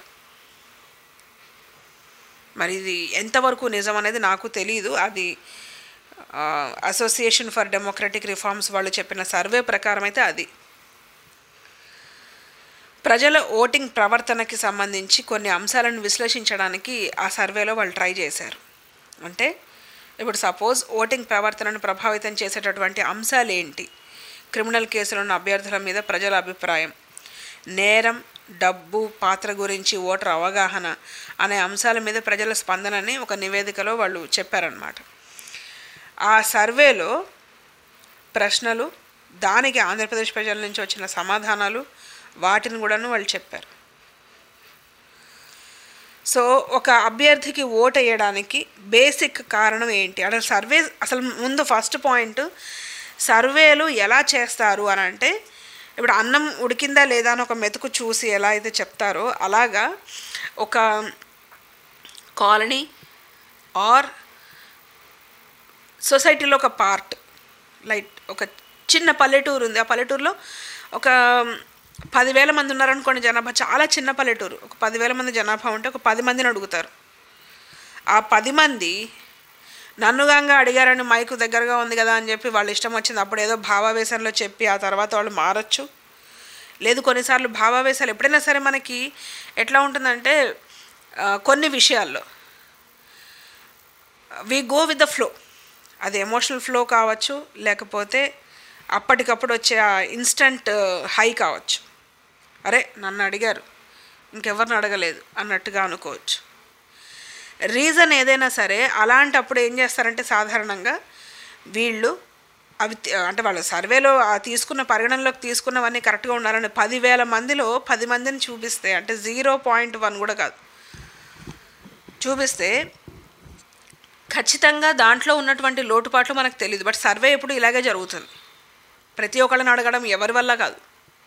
మరి ఇది ఎంతవరకు నిజం అనేది నాకు తెలియదు అది అసోసియేషన్ ఫర్ డెమోక్రటిక్ రిఫార్మ్స్ వాళ్ళు చెప్పిన సర్వే ప్రకారం అయితే అది ప్రజల ఓటింగ్ ప్రవర్తనకి సంబంధించి కొన్ని అంశాలను విశ్లేషించడానికి ఆ సర్వేలో వాళ్ళు ట్రై చేశారు అంటే ఇప్పుడు సపోజ్ ఓటింగ్ ప్రవర్తనను ప్రభావితం చేసేటటువంటి అంశాలు ఏంటి క్రిమినల్ కేసులు ఉన్న అభ్యర్థుల మీద ప్రజల అభిప్రాయం నేరం డబ్బు పాత్ర గురించి ఓటర్ అవగాహన అనే అంశాల మీద ప్రజల స్పందనని ఒక నివేదికలో వాళ్ళు చెప్పారనమాట ఆ సర్వేలో ప్రశ్నలు దానికి ఆంధ్రప్రదేశ్ ప్రజల నుంచి వచ్చిన సమాధానాలు వాటిని కూడాను వాళ్ళు చెప్పారు సో ఒక అభ్యర్థికి ఓట్ వేయడానికి బేసిక్ కారణం ఏంటి అంటే సర్వే అసలు ముందు ఫస్ట్ పాయింట్ సర్వేలు ఎలా చేస్తారు అని అంటే ఇప్పుడు అన్నం ఉడికిందా లేదా అని ఒక మెతుకు చూసి ఎలా అయితే చెప్తారో అలాగా ఒక కాలనీ ఆర్ సొసైటీలో ఒక పార్ట్ లైక్ ఒక చిన్న పల్లెటూరు ఉంది ఆ పల్లెటూరులో ఒక పదివేల మంది ఉన్నారనుకోండి జనాభా చాలా చిన్న పల్లెటూరు ఒక పదివేల మంది జనాభా ఉంటే ఒక పది మందిని అడుగుతారు ఆ పది మంది నన్నుగాంగా అడిగారని మైకు దగ్గరగా ఉంది కదా అని చెప్పి వాళ్ళు ఇష్టం వచ్చింది అప్పుడు ఏదో భావావేశంలో చెప్పి ఆ తర్వాత వాళ్ళు మారచ్చు లేదు కొన్నిసార్లు భావావేశాలు ఎప్పుడైనా సరే మనకి ఎట్లా ఉంటుందంటే ఆ, కొన్ని విషయాల్లో we go with the flow అది ఎమోషనల్ ఫ్లో కావచ్చు లేకపోతే అప్పటికప్పుడు వచ్చే ఆ ఇన్స్టంట్ హై కావచ్చు అరే నన్ను అడిగారు ఇంకెవరిని అడగలేదు అన్నట్టుగా అనుకోవచ్చు రీజన్ ఏదైనా సరే అలాంటప్పుడు ఏం చేస్తారంటే సాధారణంగా వీళ్ళు అవి తి- అంటే వాళ్ళ సర్వేలో ఆ తీసుకున్న పరిగణనలోకి తీసుకున్నవన్నీ కరెక్ట్గా ఉండాలని పదివేల మందిలో పది మందిని చూపిస్తే అంటే జీరో పాయింట్ వన్ కూడా కాదు చూపిస్తే ఖచ్చితంగా దాంట్లో ఉన్నటువంటి లోటుపాట్లు మనకు తెలియదు బట్ సర్వే ఎప్పుడు ఇలాగే జరుగుతుంది ప్రతి ఒక్కళ్ళని అడగడం ఎవరి వల్ల కాదు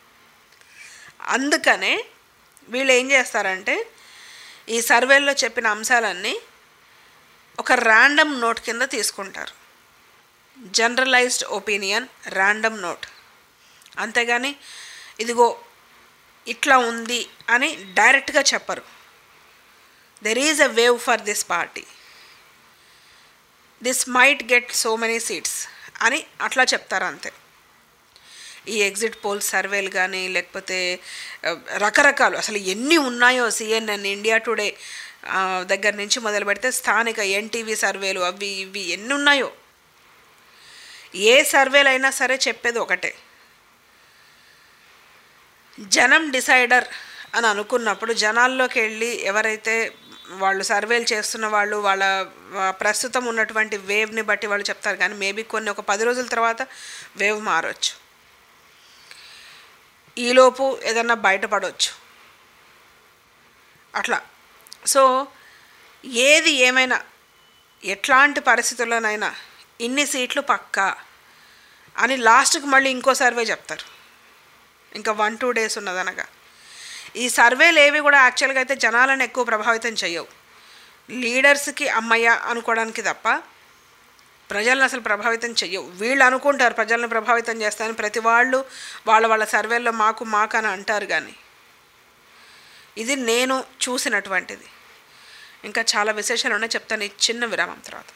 అందుకనే వీళ్ళు ఏం చేస్తారంటే ఈ సర్వేలో చెప్పిన అంశాలన్నీ ఒక ర్యాండమ్ నోట్ కింద తీసుకుంటారు జనరలైజ్డ్ ఒపీనియన్ ర్యాండమ్ నోట్ అంతేగాని ఇదిగో ఇట్లా ఉంది అని డైరెక్ట్గా చెప్పరు there is a wave for this party this might get so many seats అని అట్లా చెప్తారు అంతే ఈ ఎగ్జిట్ పోల్ సర్వేలు కానీ లేకపోతే ఆ, రకరకాలు అసలు ఎన్ని ఉన్నాయో సిఎన్ఎన్ ఇండియా టుడే ఆ, దగ్గర నుంచి మొదలు పెడితే స్థానిక ఎన్టీవీ సర్వేలు అవి ఇవి ఎన్ని ఉన్నాయో ఏ సర్వేలు అయినా సరే చెప్పేది ఒకటే జనం డిసైడర్ అని అనుకున్నప్పుడు జనాల్లోకి వెళ్ళి ఎవరైతే వాళ్ళు సర్వేలు చేస్తున్న వాళ్ళు వాళ్ళ ఆ, ప్రస్తుతం ఉన్నటువంటి వేవ్ని బట్టి వాళ్ళు చెప్తారు కానీ మేబీ కొన్ని ఒక పది రోజుల తర్వాత వేవ్ మారొచ్చు ఈలోపు ఏదన్నా బయటపడవచ్చు అట్లా సో ఏది ఏమైనా ఎట్లాంటి పరిస్థితుల్లోనైనా ఇన్ని సీట్లు పక్కా అని లాస్ట్కి మళ్ళీ ఇంకో సర్వే చెప్తారు ఇంకా వన్ టూ డేస్ ఉన్నదనగా ఈ సర్వేలు ఏవి కూడా యాక్చువల్గా అయితే జనాలను ఎక్కువ ప్రభావితం చేయవు లీడర్స్కి అమ్మయ్య అనుకోవడానికి తప్ప ప్రజలను అసలు ప్రభావితం చెయ్యవు వీళ్ళు అనుకుంటారు ప్రజలను ప్రభావితం చేస్తారని ప్రతి వాళ్ళు వాళ్ళ వాళ్ళ సర్వేల్లో మాకు మాకు అని అంటారు కానీ ఇది నేను చూసినటువంటిది ఇంకా చాలా విశేషాలు ఉన్నాయి చెప్తాను ఈ చిన్న విరామం తర్వాత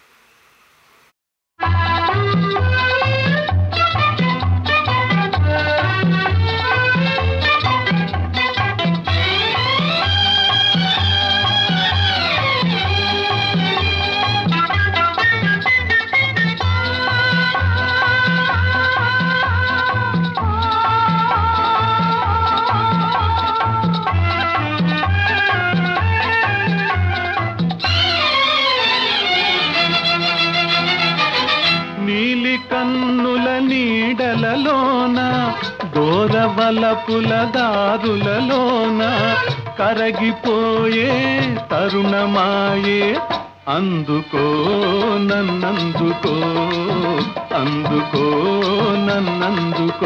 నీలి కన్నుల నీడలలోన దూరవలపుల దారులలోన కరగిపోయే తరుణమాయే అందుకో నన్నందుకో అందుకో నన్నందుకో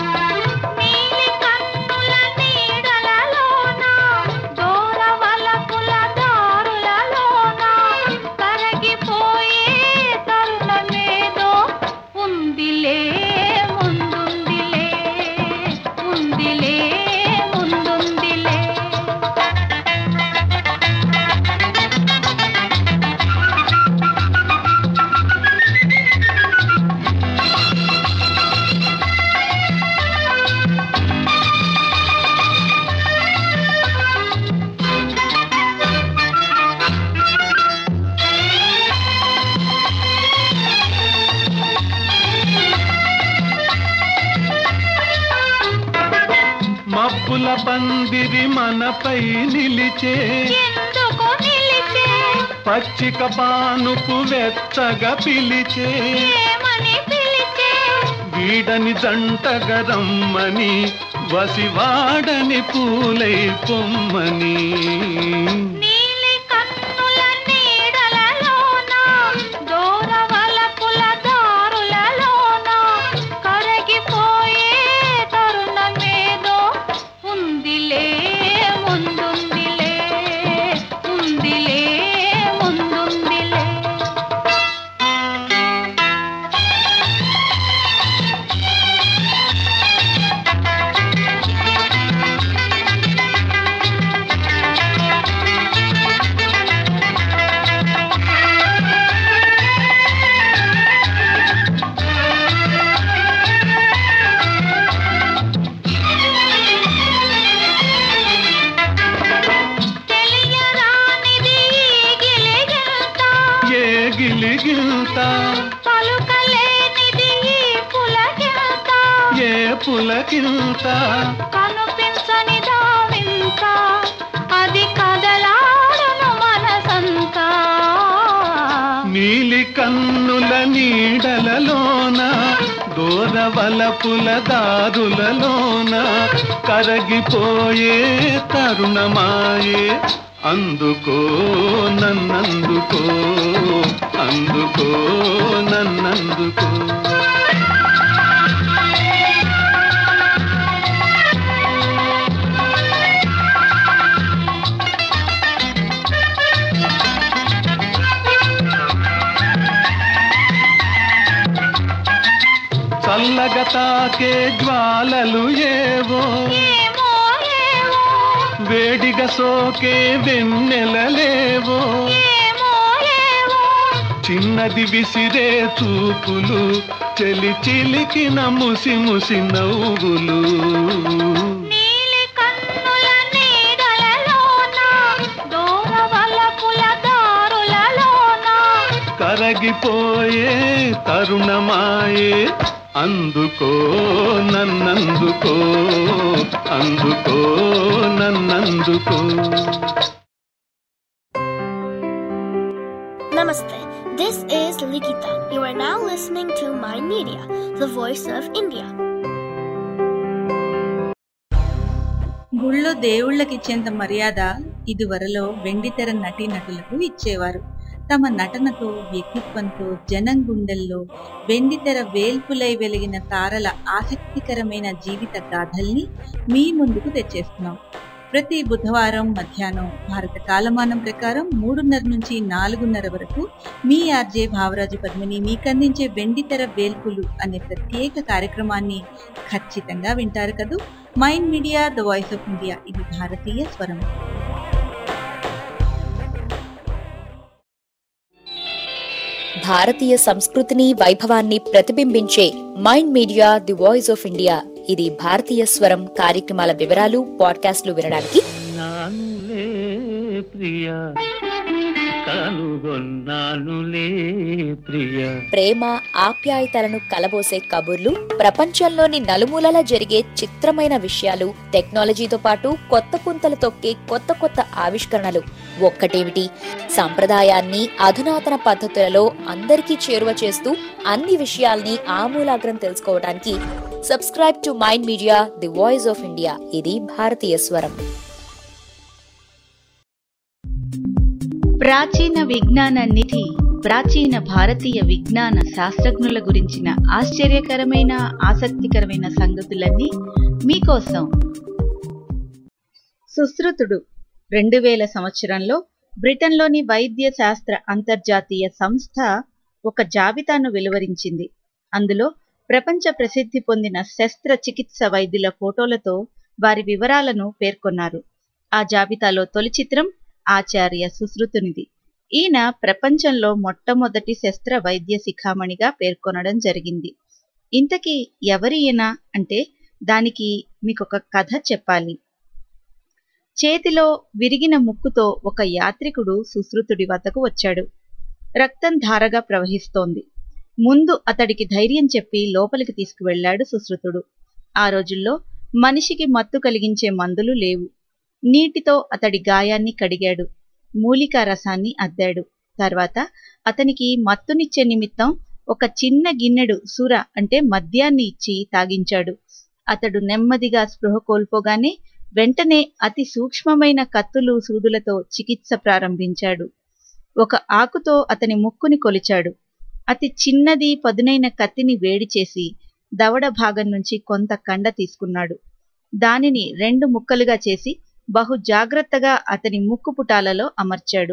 దూరవలపుల దారులలోన కరగిపోయే తరుణమేదో ఉందిలే ముందుందిలే ఉందిలే ముందుందిలే వలపుల పందిరి మనపై నిలిచే ఎందుకు నిలిచే పచ్చిక పానుపు వెచ్చగా పిలిచే ఏమని పిలిచే వీడని జంటగా రమ్మని వసివాడని పూలై పొమ్మని నీలి కన్నుల నీడలలోన దూరవలపుల దారులలోన కరగిపోయే తరుణమేదో ఉందిలే ముందుందిలే ఉందిలే ముందుందిలే తెలియరానిది ఈ గిలిగింత ఏ గిలిగిల్త పలుకలేనిది ఈ పులకింత ఏ పులకిల్త కనుపించని దావింత అది కదలాడును మనసంతా నీలి కన్నుల నీడలలోన దూరవలపుల దారులలోన కరగిపోయే తరుణమాయే అందుకో నన్నందుకో అందుకో నన్నందుకో చల్లగా తాకే జ్వాలలు ఏవో ఏమో ఏమో వేడిగా సోకే వెన్నెలలేవో ఏమో ఏమో చిన్నది విసిరే చూపులు చెలి చిలికిన ముసి ముసి నవ్వులు నీలి కన్నుల నీడలలోన దూరవలపుల దారులలోన కరగిపోయే తరుణమాయే అందుకో నన్నందుకో అందుకో నన్నందుకో Namaste. This is Likita. You are now listening to Mind Media, the voice of India. గుళ్ళో దేవుళ్ళకిచ్చేంత మర్యాద ఇదివరలో వెండితెర నటీనటులకు ఇచ్చేవారు తమ నటనతో వ్యక్తిత్వంతో జనం గుండెల్లో వెండితెర వేల్పులై వెలిగిన తారల ఆసక్తికరమైన జీవిత గాథల్ని మీ ముందుకు తెచ్చేస్తున్నాం ప్రతి బుధవారం మధ్యాహ్నం భారత కాలమానం ప్రకారం మూడున్నర నుంచి నాలుగున్నర వరకు మీ ఆర్జే భావరాజు పద్మిని మీకందించే వెండితెర వేల్పులు అనే ప్రత్యేక కార్యక్రమాన్ని ఖచ్చితంగా వింటారు కదూ mind media the voice of India ఇది భారతీయ స్వరం భారతీయ సంస్కృతిని వైభవాన్ని ప్రతిబింబించే mind media the voice of India ఇది భారతీయ స్వరం కార్యక్రమాల వివరాలు పాడ్కాస్ట్లు వినడానికి నానులే ప్రియ కనుగొన్నానులే ప్రియ ప్రేమ ఆప్యాయతలను కలబోసే కబుర్లు ప్రపంచంలోని నలుమూలలా జరిగే చిత్రమైన విషయాలు టెక్నాలజీతో పాటు కొత్త పుంతలు తొక్కే కొత్త కొత్త ఆవిష్కరణలు ఒక్కటేమిటి సంప్రదాయాన్ని అధునాతన పద్ధతులలో అందరికీ చేరువ చేస్తూ అన్ని విషయాల్ని ఆమూలాగ్రం తెలుసుకోవడానికి subscribe to mind media the voice of India ఇది భారతీయ స్వరం ప్రాచీన విజ్ఞాన నిధి ప్రాచీన భారతీయ విజ్ఞాన శాస్త్రజ్ఞుల గురించిన ఆశ్చర్యకరమైన ఆసక్తికరమైన సంగతులన్నీ మీకోసం సుశ్రుతుడు రెండు వేల సంవత్సరంలో బ్రిటన్లోని వైద్య శాస్త్ర అంతర్జాతీయ సంస్థ ఒక జాబితాను వెలువరించింది అందులో ప్రపంచ ప్రసిద్ధి పొందిన శస్త్రచికిత్స వైద్యుల ఫోటోలతో వారి వివరాలను పేర్కొన్నారు ఆ జాబితాలో తొలి చిత్రం ఆచార్య సుశ్రుతునిది ఈయన ప్రపంచంలో మొట్టమొదటి శస్త్ర వైద్య శిఖామణిగా పేర్కొనడం జరిగింది ఇంతకీ ఎవరి ఈయన అంటే దానికి మీకొక కథ చెప్పాలి చేతిలో విరిగిన ముక్కుతో ఒక యాత్రికుడు సుశ్రుతుడి వద్దకు వచ్చాడు రక్తం ధారగా ప్రవహిస్తోంది ముందు అతడికి ధైర్యం చెప్పి లోపలికి తీసుకువెళ్ళాడు సుశ్రుతుడు ఆ రోజుల్లో మనిషికి మత్తు కలిగించే మందులు లేవు నీటితో అతడి గాయాన్ని కడిగాడు మూలికా రసాన్ని అద్దాడు తర్వాత అతనికి మత్తునిచ్చే నిమిత్తం ఒక చిన్న గిన్నెడు సుర అంటే మద్యాన్ని ఇచ్చి తాగించాడు అతడు నెమ్మదిగా స్పృహ కోల్పోగానే వెంటనే అతి సూక్ష్మమైన కత్తులు సూదులతో చికిత్స ప్రారంభించాడు ఒక ఆకుతో అతని ముక్కుని కొలిచాడు అతి చిన్నది పదునైన కత్తిని వేడి చేసి దవడ భాగం నుంచి కొంత కండ తీసుకున్నాడు దానిని రెండు ముక్కలుగా చేసి బహు జాగ్రత్తగా అతని ముక్కు పుటాలలో అమర్చాడు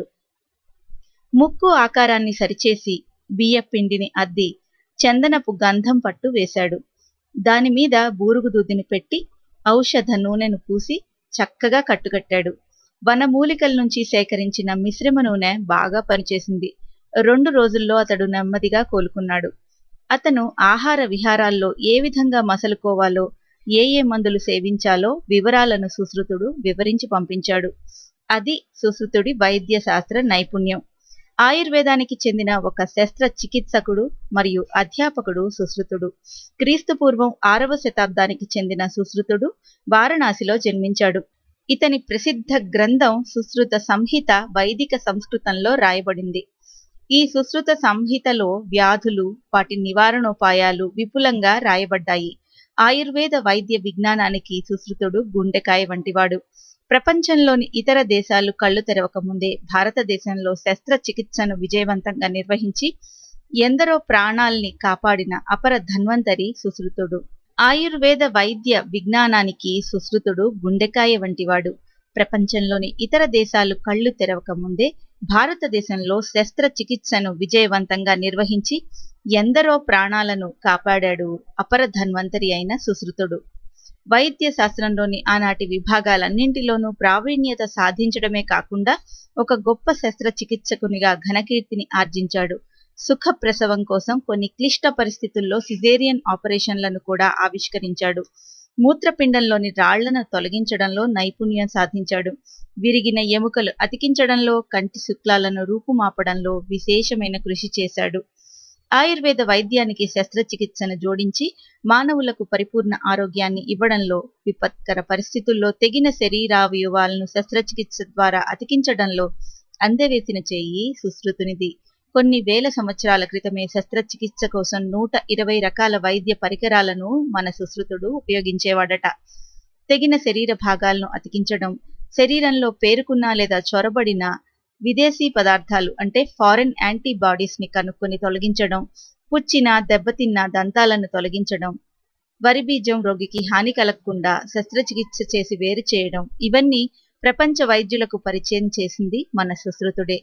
ముక్కు ఆకారాన్ని సరిచేసి బియ్యపిండిని అద్ది చందనపు గంధం పట్టు వేశాడు దానిమీద బూరుగుదూదిని దూదిని పెట్టి ఔషధ నూనెను పూసి చక్కగా కట్టుకట్టాడు వనమూలికల నుంచి సేకరించిన మిశ్రమ నూనె బాగా పనిచేసింది రెండు రోజుల్లో అతడు నెమ్మదిగా కోలుకున్నాడు అతను ఆహార విహారాల్లో ఏ విధంగా మసలుకోవాలో ఏ ఏ మందులు సేవించాలో వివరాలను సుశ్రుతుడు వివరించి పంపించాడు అది సుశ్రుతుడి వైద్య శాస్త్ర నైపుణ్యం ఆయుర్వేదానికి చెందిన ఒక శస్త్ర చికిత్సకుడు మరియు అధ్యాపకుడు సుశ్రుతుడు క్రీస్తు పూర్వం ఆరవ శతాబ్దానికి చెందిన సుశ్రుతుడు వారణాసిలో జన్మించాడు ఇతని ప్రసిద్ధ గ్రంథం సుశ్రుత సంహిత వైదిక సంస్కృతంలో రాయబడింది ఈ సుశ్రుత సంహితలో వ్యాధులు వాటి నివారణోపాయాలు విపులంగా రాయబడ్డాయి ఆయుర్వేద వైద్య విజ్ఞానానికి సుశ్రుతుడు గుండెకాయ వంటివాడు ప్రపంచంలోని ఇతర దేశాలు కళ్ళు తెరవక ముందే భారతదేశంలో శస్త్రచికిత్సను విజయవంతంగా నిర్వహించి ఎందరో ప్రాణాల్ని కాపాడిన అపర ధన్వంతరి సుశ్రుతుడు ఆయుర్వేద వైద్య విజ్ఞానానికి సుశ్రుతుడు గుండెకాయ వంటివాడు ప్రపంచంలోని ఇతర దేశాలు కళ్ళు తెరవక ముందే భారతదేశంలో శస్త్రచికిత్సను విజయవంతంగా నిర్వహించి ఎందరో ప్రాణాలను కాపాడాడు అపర ధన్వంతరి అయిన సుశ్రుతుడు వైద్య శాస్త్రంలోని ఆనాటి విభాగాలన్నింటిలోనూ ప్రావీణ్యత సాధించడమే కాకుండా ఒక గొప్ప శస్త్రచికిత్సకునిగా ఘనకీర్తిని ఆర్జించాడు సుఖ ప్రసవం కోసం కొన్ని క్లిష్ట పరిస్థితుల్లో సిజేరియన్ ఆపరేషన్లను కూడా ఆవిష్కరించాడు మూత్రపిండంలోని రాళ్లను తొలగించడంలో నైపుణ్యం సాధించాడు విరిగిన ఎముకలు అతికించడంలో కంటి శుక్లాలను రూపుమాపడంలో విశేషమైన కృషి చేశాడు ఆయుర్వేద వైద్యానికి శస్త్రచికిత్సను జోడించి మానవులకు పరిపూర్ణ ఆరోగ్యాన్ని ఇవ్వడంలో విపత్కర పరిస్థితుల్లో తెగిన శరీరావయవాలను శస్త్రచికిత్స ద్వారా అతికించడంలో అందవేసిన చేయి సుశ్రుతునిది కొన్ని వేల సంవత్సరాల క్రితమే శస్త్రచికిత్స కోసం నూట ఇరవై రకాల వైద్య పరికరాలను మన సుశ్రుతుడు ఉపయోగించేవాడట తెగిన శరీర భాగాలను అతికించడం శరీరంలో పేరుకున్న లేదా చొరబడిన విదేశీ పదార్థాలు అంటే ఫారెన్ యాంటీబాడీస్ ని కనుక్కొని తొలగించడం పుచ్చిన దెబ్బతిన్న దంతాలను తొలగించడం వరి బీజం రోగికి హాని కలగకుండా శస్త్రచికిత్స చేసి వేరు చేయడం ఇవన్నీ ప్రపంచ వైద్యులకు పరిచయం చేసింది మన సుశ్రుతుడే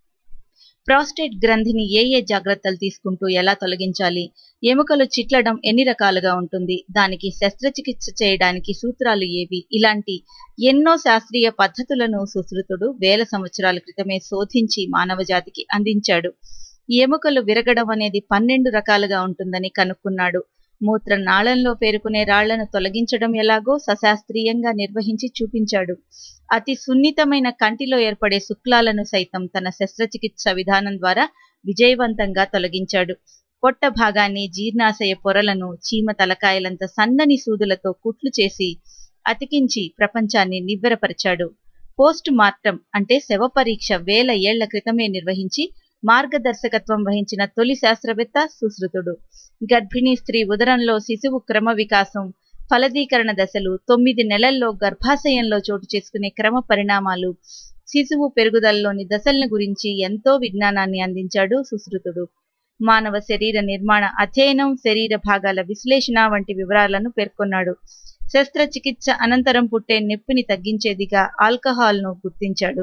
ప్రాస్టేట్ గ్రంథిని ఏ ఏ జాగ్రత్తలు తీసుకుంటూ ఎలా తొలగించాలి ఎముకలు చిట్లడం ఎన్ని రకాలుగా ఉంటుంది దానికి శస్త్రచికిత్స చేయడానికి సూత్రాలు ఏవి ఇలాంటి ఎన్నో శాస్త్రీయ పద్ధతులను సుశ్రుతుడు వేల సంవత్సరాల క్రితమే శోధించి మానవజాతికి అందించాడు ఎముకలు విరగడం అనేది పన్నెండు రకాలుగా ఉంటుందని కనుక్కున్నాడు మూత్ర నాళంలో పేరుకునే రాళ్లను తొలగించడం ఎలాగో సశాస్త్రీయంగా నిర్వహించి చూపించాడు అతి సున్నితమైన కంటిలో ఏర్పడే శుక్లాలను సైతం తన శస్త్రచికిత్స విధానం ద్వారా విజయవంతంగా తొలగించాడు పొట్ట భాగాన్ని జీర్ణాశయ పొరలను చీమ తలకాయలంత సన్నని సూదులతో కుట్లు చేసి అతికించి ప్రపంచాన్ని నివ్వెరపరిచాడు పోస్ట్ మార్టం అంటే శవ పరీక్ష వేల ఏళ్ల క్రితమే నిర్వహించి మార్గదర్శకత్వం వహించిన తొలి శాస్త్రవేత్త సుశ్రుతుడు గర్భిణీ స్త్రీ ఉదరంలో శిశువు క్రమ వికాసం ఫలదీకరణ దశలు తొమ్మిది నెలల్లో గర్భాశయంలో చోటు చేసుకునే క్రమ పరిణామాలు శిశువు పెరుగుదలలోని దశలను గురించి ఎంతో విజ్ఞానాన్ని అందించాడు సుశ్రుతుడు మానవ శరీర నిర్మాణ అధ్యయనం శరీర భాగాల విశ్లేషణ వంటి వివరాలను పేర్కొన్నాడు శస్త్రచికిత్స అనంతరం పుట్టే నొప్పిని తగ్గించేదిగా ఆల్కహాల్ను గుర్తించాడు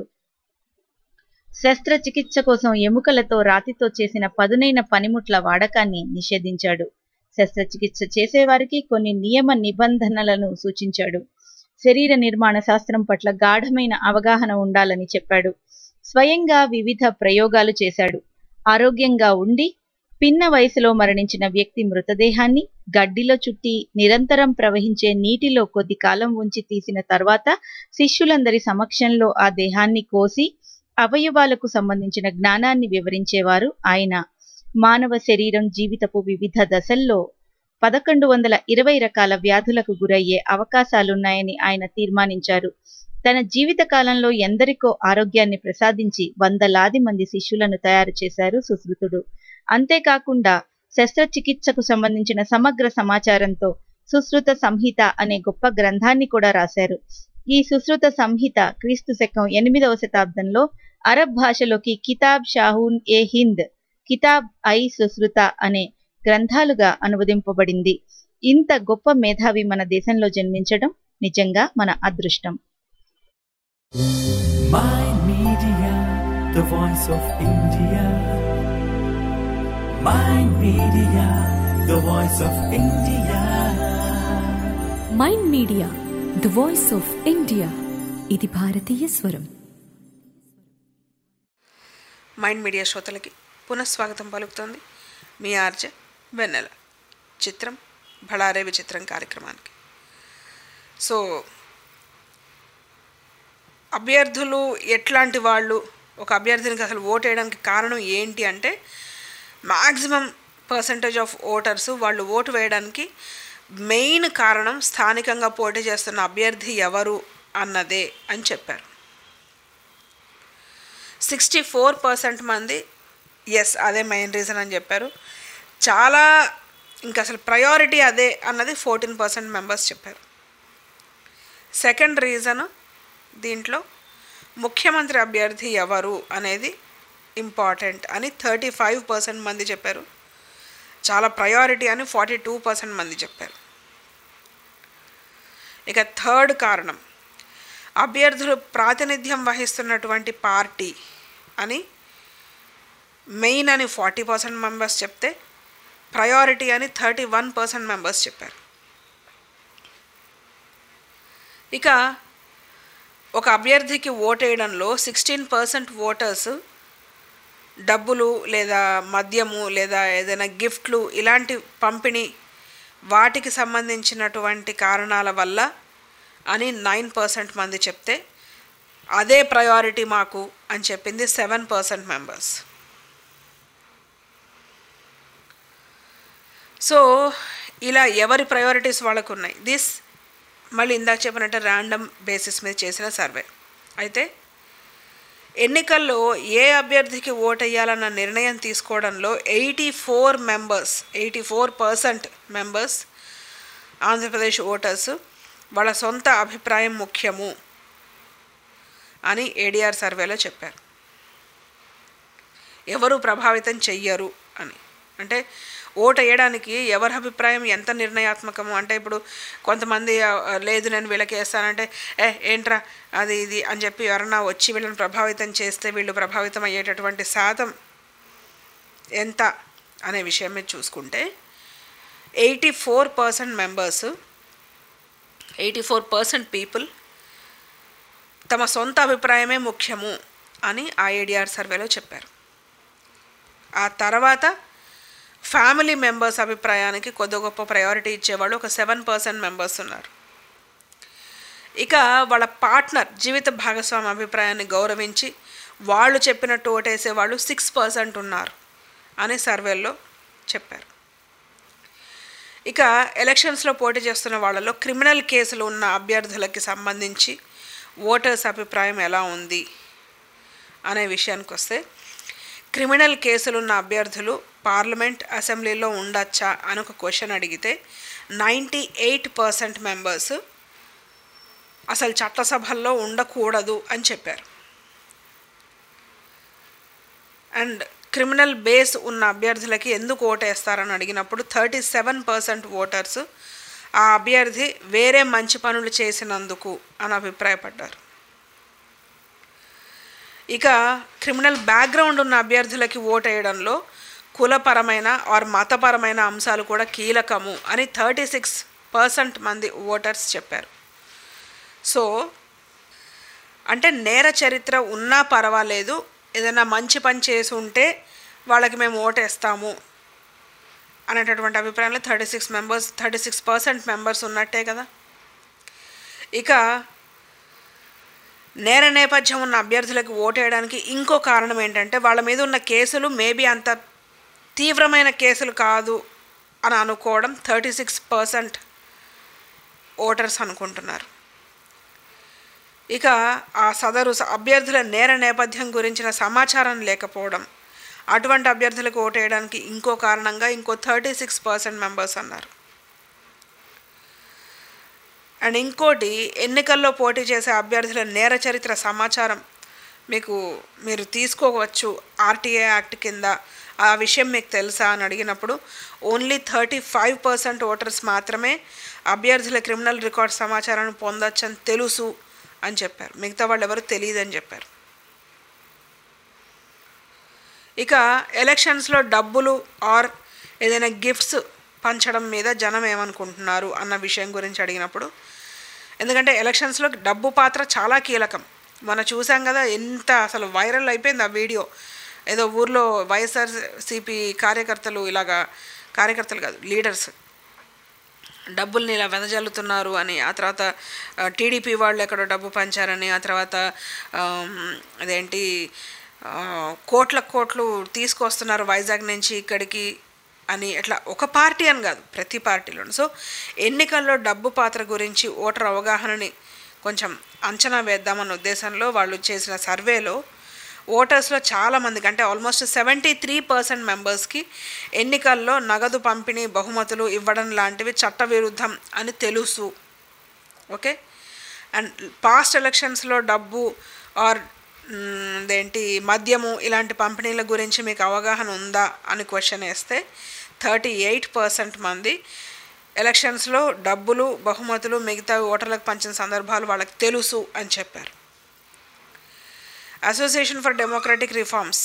శస్త్రచికిత్స కోసం ఎముకలతో రాతితో చేసిన పదునైన పనిముట్ల వాడకాన్ని నిషేధించాడు శస్త్రచికిత్స చేసేవారికి కొన్ని నియమ నిబంధనలను సూచించాడు శరీర నిర్మాణ శాస్త్రం పట్ల గాఢమైన అవగాహన ఉండాలని చెప్పాడు స్వయంగా వివిధ ప్రయోగాలు చేశాడు ఆరోగ్యంగా ఉండి పిన్న వయసులో మరణించిన వ్యక్తి మృతదేహాన్ని గడ్డిలో చుట్టి నిరంతరం ప్రవహించే నీటిలో కొద్ది కాలం ఉంచి తీసిన తర్వాత శిష్యులందరి సమక్షంలో ఆ దేహాన్ని కోసి అవయవాలకు సంబంధించిన జ్ఞానాన్ని వివరించేవారు ఆయన మానవ శరీరం జీవితపు వివిధ దశల్లో పదకొండు వందల ఇరవై రకాల వ్యాధులకు గురయ్యే అవకాశాలున్నాయని ఆయన తీర్మానించారు తన జీవిత కాలంలో ఎందరికో ఆరోగ్యాన్ని ప్రసాదించి వందలాది మంది శిష్యులను తయారు చేశారు సుశ్రుతుడు అంతేకాకుండా శస్త్రచికిత్సకు సంబంధించిన సమగ్ర సమాచారంతో సుశ్రుత సంహిత అనే గొప్ప గ్రంథాన్ని కూడా రాశారు ఈ సుశ్రుత సంహిత క్రీస్తు శకం ఎనిమిదవ శతాబ్దంలో అరబ్ భాషలోకి కితాబ్ షాహూన్ ఏ హింద్ కితాబ్ ఐ సుశ్రుత అనే గ్రంథాలుగా అనువదింపబడింది ఇంత గొప్ప మేధావి మన దేశంలో జన్మించడం నిజంగా మన అదృష్టం Mind Media, the voice of India. Mind Media, the voice of India. Mind media the voice of India ఇది భారతీయ స్వరం మైండ్ మీడియా శ్రోతలకి పునఃస్వాగతం పలుకుతోంది మీ ఆర్జ వెన్నెల చిత్రం బళారే విచిత్రం కార్యక్రమానికి సో అభ్యర్థులు ఎట్లాంటి వాళ్ళు ఒక అభ్యర్థినికి అసలు ఓటు వేయడానికి కారణం ఏంటి అంటే మ్యాక్సిమం పర్సంటేజ్ ఆఫ్ ఓటర్స్ వాళ్ళు ఓటు వేయడానికి మెయిన్ కారణం స్థానికంగా పోటీ చేస్తున్న అభ్యర్థి ఎవరు అన్నదే అని చెప్పారు సిక్స్టీ ఫోర్ పర్సెంట్ మంది ఎస్ అదే మెయిన్ రీజన్ అని చెప్పారు చాలా ఇంకా అసలు ప్రయారిటీ అదే అన్నది ఫోర్టీన్ పర్సెంట్ మెంబర్స్ చెప్పారు సెకండ్ రీజన్ దీంట్లో ముఖ్యమంత్రి అభ్యర్థి ఎవరు అనేది ఇంపార్టెంట్ అని థర్టీ ఫైవ్ పర్సెంట్ మంది చెప్పారు చాలా ప్రయారిటీ అని ఫార్టీ టూ పర్సెంట్ మంది చెప్పారు ఇక థర్డ్ కారణం అభ్యర్థులు ప్రాతినిధ్యం వహిస్తున్నటువంటి పార్టీ అని మెయిన్ అని ఫార్టీ పర్సెంట్ మెంబర్స్ చెప్తే ప్రయారిటీ అని థర్టీ వన్ పర్సెంట్ మెంబర్స్ చెప్పారు ఇక ఒక అభ్యర్థికి ఓటేయడంలో సిక్స్టీన్ పర్సెంట్ ఓటర్స్ డబ్బులు లేదా మద్యము లేదా ఏదైనా గిఫ్ట్లు ఇలాంటి పంపిణీ వాటికి సంబంధించినటువంటి కారణాల వల్ల అని నైన్ పర్సెంట్ మంది చెప్తే అదే ప్రయారిటీ మాకు అని చెప్పింది సెవెన్ పర్సెంట్ మెంబర్స్ సో ఇలా ఎవరి ప్రయారిటీస్ వాళ్ళకు ఉన్నాయి దిస్ మళ్ళీ ఇందాక చెప్పినట్టు ర్యాండమ్ బేసిస్ మీద చేసిన సర్వే అయితే ఎన్నికల్లో ఏ అభ్యర్థికి ఓటేయాలన్న నిర్ణయం తీసుకోవడంలో eighty four members eighty four percent members Andhra Pradesh voters వాళ్ళ సొంత అభిప్రాయం ముఖ్యము అని ఏడిఆర్ సర్వేలో చెప్పారు ఎవరు ప్రభావితం చెయ్యరు అని అంటే ఓటు వేయడానికి ఎవరి అభిప్రాయం ఎంత నిర్ణయాత్మకము అంటే ఇప్పుడు కొంతమంది ఆ, లేదు నేను వీళ్ళకి వేస్తానంటే ఏ ఏంట్రా అది ఇది అని చెప్పి ఎవరన్నా వచ్చి వీళ్ళని ప్రభావితం చేస్తే వీళ్ళు ప్రభావితం అయ్యేటటువంటి శాతం ఎంత అనే విషయం మీద చూసుకుంటే eighty four percent members eighty four percent people తమ సొంత అభిప్రాయమే ముఖ్యము అని ఐఏడిఆర్ సర్వేలో చెప్పారు ఆ తర్వాత ఫ్యామిలీ మెంబర్స్ అభిప్రాయానికి కొద్ది గొప్ప ప్రయారిటీ ఇచ్చేవాళ్ళు ఒక సెవెన్ పర్సెంట్ మెంబర్స్ ఉన్నారు ఇక వాళ్ళ పార్ట్నర్ జీవిత భాగస్వామి అభిప్రాయాన్ని గౌరవించి వాళ్ళు చెప్పినట్టు ఓటేసే వాళ్ళు సిక్స్ పర్సెంట్ ఉన్నారు అని సర్వేలో చెప్పారు ఇక ఎలక్షన్స్లో పోటీ చేస్తున్న వాళ్ళలో క్రిమినల్ కేసులు ఉన్న అభ్యర్థులకి సంబంధించి ఓటర్స్ అభిప్రాయం ఎలా ఉంది అనే విషయానికి వస్తే క్రిమినల్ కేసులున్న అభ్యర్థులు పార్లమెంట్ అసెంబ్లీలో ఉండొచ్చా అని ఒక క్వశ్చన్ అడిగితే నైంటీ ఎయిట్ పర్సెంట్ మెంబర్స్ అసలు చట్టసభల్లో ఉండకూడదు అని చెప్పారు అండ్ క్రిమినల్ బేస్ ఉన్న అభ్యర్థులకి ఎందుకు ఓటేస్తారని అడిగినప్పుడు థర్టీ సెవెన్ పర్సెంట్ ఓటర్స్ ఆ అభ్యర్థి వేరే మంచి పనులు చేసినందుకు అని అభిప్రాయపడ్డారు ఇక క్రిమినల్ బ్యాక్గ్రౌండ్ ఉన్న అభ్యర్థులకి ఓటేయడంలో కులపరమైన ఆర్ మతపరమైన అంశాలు కూడా కీలకము అని థర్టీ సిక్స్ పర్సెంట్ మంది ఓటర్స్ చెప్పారు సో అంటే నేర చరిత్ర ఉన్నా పర్వాలేదు ఏదైనా మంచి పని చేసి ఉంటే వాళ్ళకి మేము ఓటేస్తాము అనేటటువంటి అభిప్రాయంలో thirty six members thirty six percent members ఉన్నట్టే కదా ఇక నేర నేపథ్యం ఉన్న అభ్యర్థులకు ఓటేయడానికి ఇంకో కారణం ఏంటంటే వాళ్ళ మీద ఉన్న కేసులు మేబీ అంత తీవ్రమైన కేసులు కాదు అని అనుకోవడం థర్టీ సిక్స్ పర్సెంట్ ఓటర్స్ అనుకుంటున్నారు ఇక ఆ సదరు స- అభ్యర్థుల నేర నేపథ్యం గురించిన సమాచారం లేకపోవడం అటువంటి అభ్యర్థులకు ఓటేయడానికి ఇంకో కారణంగా ఇంకో థర్టీ సిక్స్ పర్సెంట్ మెంబర్స్ అన్నారు అండ్ ఇంకోటి ఎన్నికల్లో పోటీ చేసే అభ్యర్థుల నేర చరిత్ర సమాచారం మీకు మీరు తీసుకోవచ్చు ఆర్టీఏ యాక్ట్ కింద ఆ విషయం మీకు తెలుసా అని అడిగినప్పుడు only thirty five percent voters మాత్రమే అభ్యర్థుల క్రిమినల్ రికార్డ్ సమాచారాన్ని పొందొచ్చని తెలుసు అని చెప్పారు మిగతా వాళ్ళు ఎవరు తెలియదు అని చెప్పారు ఇక ఎలక్షన్స్లో డబ్బులు ఆర్ ఏదైనా గిఫ్ట్స్ పంచడం మీద జనం ఏమనుకుంటున్నారు అన్న విషయం గురించి అడిగినప్పుడు ఎందుకంటే ఎలక్షన్స్లో డబ్బు పాత్ర చాలా కీలకం మనం చూసాం కదా ఎంత అసలు వైరల్ అయిపోయింది ఆ వీడియో ఏదో ఊర్లో వైఎస్ఆర్సీపీ కార్యకర్తలు ఇలాగా కార్యకర్తలు కాదు లీడర్స్ డబ్బుల్ని ఇలా వెదజల్లుతున్నారు అని ఆ తర్వాత టీడీపీ వాళ్ళు ఎక్కడో డబ్బు పంచారని ఆ తర్వాత ఆమ్, అదేంటి ఆ, కోట్ల కోట్లు తీసుకొస్తున్నారు వైజాగ్ నుంచి ఇక్కడికి అని ఇట్లా ఒక పార్టీ అని కాదు ప్రతి పార్టీలోను సో ఎన్నికల్లో డబ్బు పాత్ర గురించి ఓటర్ అవగాహనని కొంచెం అంచనా వేద్దామన్న ఉద్దేశంలో వాళ్ళు చేసిన సర్వేలో ఓటర్స్లో చాలామందికి అంటే ఆల్మోస్ట్ సెవెంటీ త్రీ పర్సెంట్ మెంబర్స్కి ఎన్నికల్లో నగదు పంపిణీ బహుమతులు ఇవ్వడం లాంటివి చట్టవిరుద్ధం అని తెలుసు ఓకే అండ్ పాస్ట్ ఎలక్షన్స్లో డబ్బు ఆర్ అదేంటి మద్యము ఇలాంటి పంపిణీల గురించి మీకు అవగాహన ఉందా అని క్వశ్చన్ వేస్తే థర్టీ ఎయిట్ పర్సెంట్ మంది ఎలక్షన్స్లో డబ్బులు బహుమతులు మిగతా ఓటర్లకు పంచిన సందర్భాలు వాళ్ళకి తెలుసు అని చెప్పారు association for democratic reforms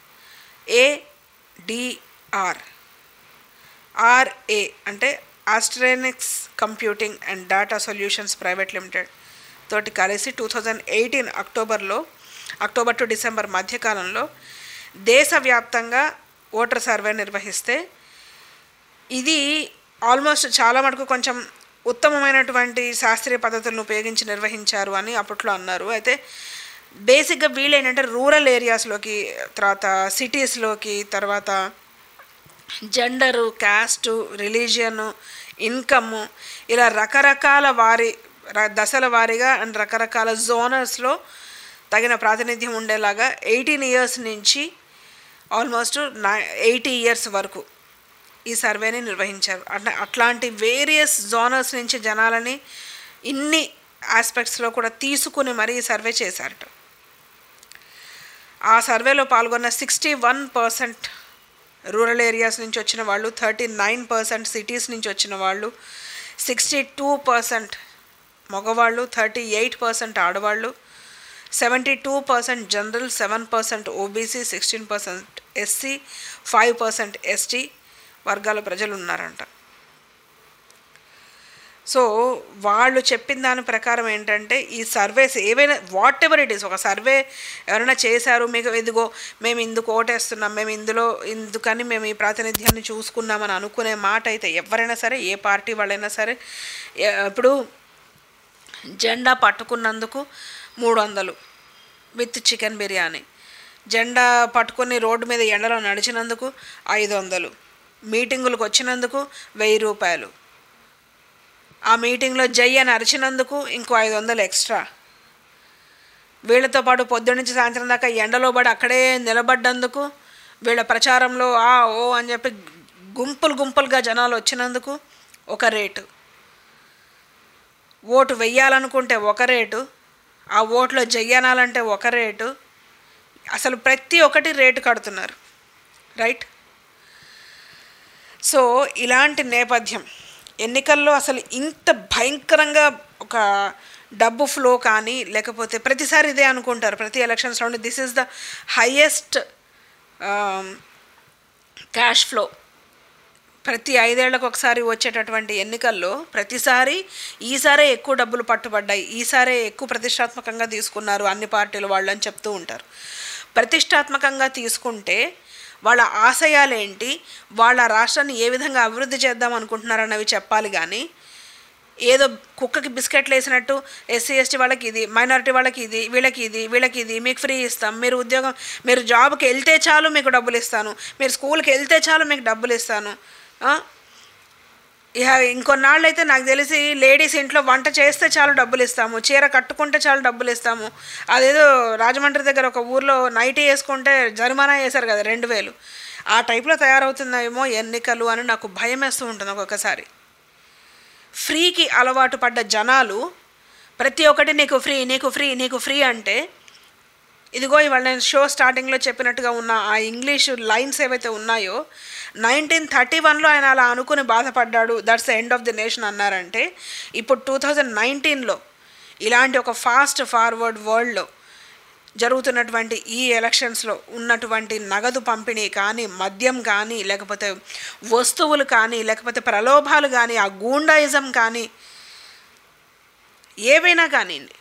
ADR ఆర్ఏ అంటే Astronics computing and data solutions private limited తోటి కలిసి టూ థౌజండ్ ఎయిటీన్ అక్టోబర్లో అక్టోబర్ టు డిసెంబర్ మధ్యకాలంలో దేశవ్యాప్తంగా ఓటర్ సర్వే నిర్వహిస్తే ఇది ఆల్మోస్ట్ చాలా మటుకు కొంచెం ఉత్తమమైనటువంటి శాస్త్రీయ పద్ధతులను ఉపయోగించి నిర్వహించారు అని అప్పట్లో అన్నారు అయితే బేసిక్గా వీళ్ళు ఏంటంటే రూరల్ ఏరియాస్లోకి తర్వాత సిటీస్లోకి తర్వాత జెండరు క్యాస్టు రిలీజియను ఇన్కమ్ ఇలా రకరకాల వారి ర- దశల వారీగా అండ్ రకరకాల జోనర్స్లో తగిన ప్రాతినిధ్యం ఉండేలాగా ఎయిటీన్ ఇయర్స్ నుంచి ఆల్మోస్ట్ నై ఎయిటీ ఇయర్స్ వరకు ఈ సర్వేని నిర్వహించారు అంటే అట్లాంటి వేరియస్ జోనర్స్ నుంచి జనాలని ఇన్ని ఆస్పెక్ట్స్లో కూడా తీసుకుని మరీ ఈ సర్వే చేశారట ఆ సర్వేలో పాల్గొన్న sixty one percent rural areas నుంచి వచ్చిన వాళ్ళు థర్టీ నైన్ పర్సెంట్ సిటీస్ నుంచి వచ్చిన వాళ్ళు సిక్స్టీ టూ పర్సెంట్ మగవాళ్ళు థర్టీ ఎయిట్ పర్సెంట్ ఆడవాళ్ళు seventy two percent general seven percent OBC sixteen percent SC five percent ST వర్గాల ప్రజలు ఉన్నారంట సో వాళ్ళు చెప్పిన దాని ప్రకారం ఏంటంటే ఈ సర్వేస్ ఏవైనా వాట్ ఎవర్ ఇట్ ఈస్ ఒక సర్వే ఎవరైనా చేశారు మీకు ఇదిగో మేము ఇందుకు ఓటేస్తున్నాం మేము ఇందులో ఇందుకని మేము ఈ ప్రాతినిధ్యాన్ని చూసుకున్నామని అనుకునే మాట అయితే ఎవరైనా సరే ఏ పార్టీ వాళ్ళైనా సరే ఎ- ఇప్పుడు జెండా పట్టుకున్నందుకు మూడు వందలు విత్ చికెన్ బిర్యానీ జెండా పట్టుకొని రోడ్డు మీద ఎండలో నడిచినందుకు ఐదు వందలు మీటింగులకు వచ్చినందుకు వెయ్యి రూపాయలు ఆ మీటింగ్లో జై అని అరిచినందుకు ఇంకో ఐదు వందలు ఎక్స్ట్రా వీళ్ళతో పాటు పొద్దున్న నుంచి సాయంత్రం దాకా ఎండలో పడి అక్కడే నిలబడ్డందుకు వీళ్ళ ప్రచారంలో ఆ ఓ అని చెప్పి గుంపులు గుంపులుగా జనాలు వచ్చినందుకు ఒక రేటు ఓటు వెయ్యాలనుకుంటే ఒక రేటు ఆ ఓట్లో జయ్యనాలంటే ఒక రేటు అసలు ప్రతి ఒక్కటి రేటు కడుతున్నారు రైట్ సో ఇలాంటి నేపథ్యం ఎన్నికల్లో అసలు ఇంత భయంకరంగా ఒక డబ్బు ఫ్లో కానీ లేకపోతే ప్రతిసారి ఇదే అనుకుంటారు ప్రతి ఎలక్షన్స్లో this is the highest cash flow ప్రతి ఐదేళ్లకు ఒకసారి వచ్చేటటువంటి ఎన్నికల్లో ప్రతిసారి ఈసారే ఎక్కువ డబ్బులు పట్టుబడ్డాయి ఈసారే ఎక్కువ ప్రతిష్టాత్మకంగా తీసుకున్నారు అన్ని పార్టీలు వాళ్ళు అని చెప్తూ ఉంటారు ప్రతిష్టాత్మకంగా తీసుకుంటే వాళ్ళ ఆశయాలేంటి వాళ్ళ రాష్ట్రాన్ని ఏ విధంగా అభివృద్ధి చేద్దాం అనుకుంటున్నారన్నవి చెప్పాలి కానీ ఏదో కుక్కకి బిస్కెట్లు వేసినట్టు ఎస్సీ ఎస్టీ వాళ్ళకి ఇది మైనారిటీ వాళ్ళకి ఇది వీళ్ళకి ఇది వీళ్ళకి ఇది మీకు ఫ్రీ ఇస్తాం మీరు ఉద్యోగం మీరు జాబ్కి వెళ్తే చాలు మీకు డబ్బులు ఇస్తాను మీరు స్కూల్కి వెళ్తే చాలు మీకు డబ్బులు ఇస్తాను ఆ? ఇక ఇంకొన్నాళ్ళు అయితే నాకు తెలిసి లేడీస్ ఇంట్లో వంట చేస్తే చాలు డబ్బులు ఇస్తాము చీర కట్టుకుంటే చాలు డబ్బులు ఇస్తాము అదేదో రాజమండ్రి దగ్గర ఒక ఊర్లో నైటీ వేసుకుంటే జరిమానా వేశారు కదా రెండు వేలు ఆ టైప్లో తయారవుతున్నాయేమో ఎన్నికలు అని నాకు భయం వేస్తూ ఉంటుంది ఒక్కొక్కసారి ఫ్రీకి అలవాటు పడ్డ జనాలు ప్రతి ఒక్కటి నీకు ఫ్రీ నీకు ఫ్రీ నీకు ఫ్రీ అంటే ఇదిగో ఇవాళ నేను షో స్టార్టింగ్లో చెప్పినట్టుగా ఉన్న ఆ ఇంగ్లీష్ లైన్స్ ఏవైతే ఉన్నాయో నైన్టీన్ థర్టీ వన్లో ఆయన అలా అనుకుని బాధపడ్డాడు that's the end of the nation అన్నారంటే ఇప్పుడు టూ థౌజండ్ నైన్టీన్లో ఇలాంటి ఒక ఫాస్ట్ ఫార్వర్డ్ వరల్డ్లో జరుగుతున్నటువంటి ఈ ఎలక్షన్స్లో ఉన్నటువంటి నగదు పంపిణీ కానీ మద్యం కానీ లేకపోతే వస్తువులు కానీ లేకపోతే ప్రలోభాలు కానీ ఆ గూండాయిజం కానీ ఏవైనా కానివ్వండి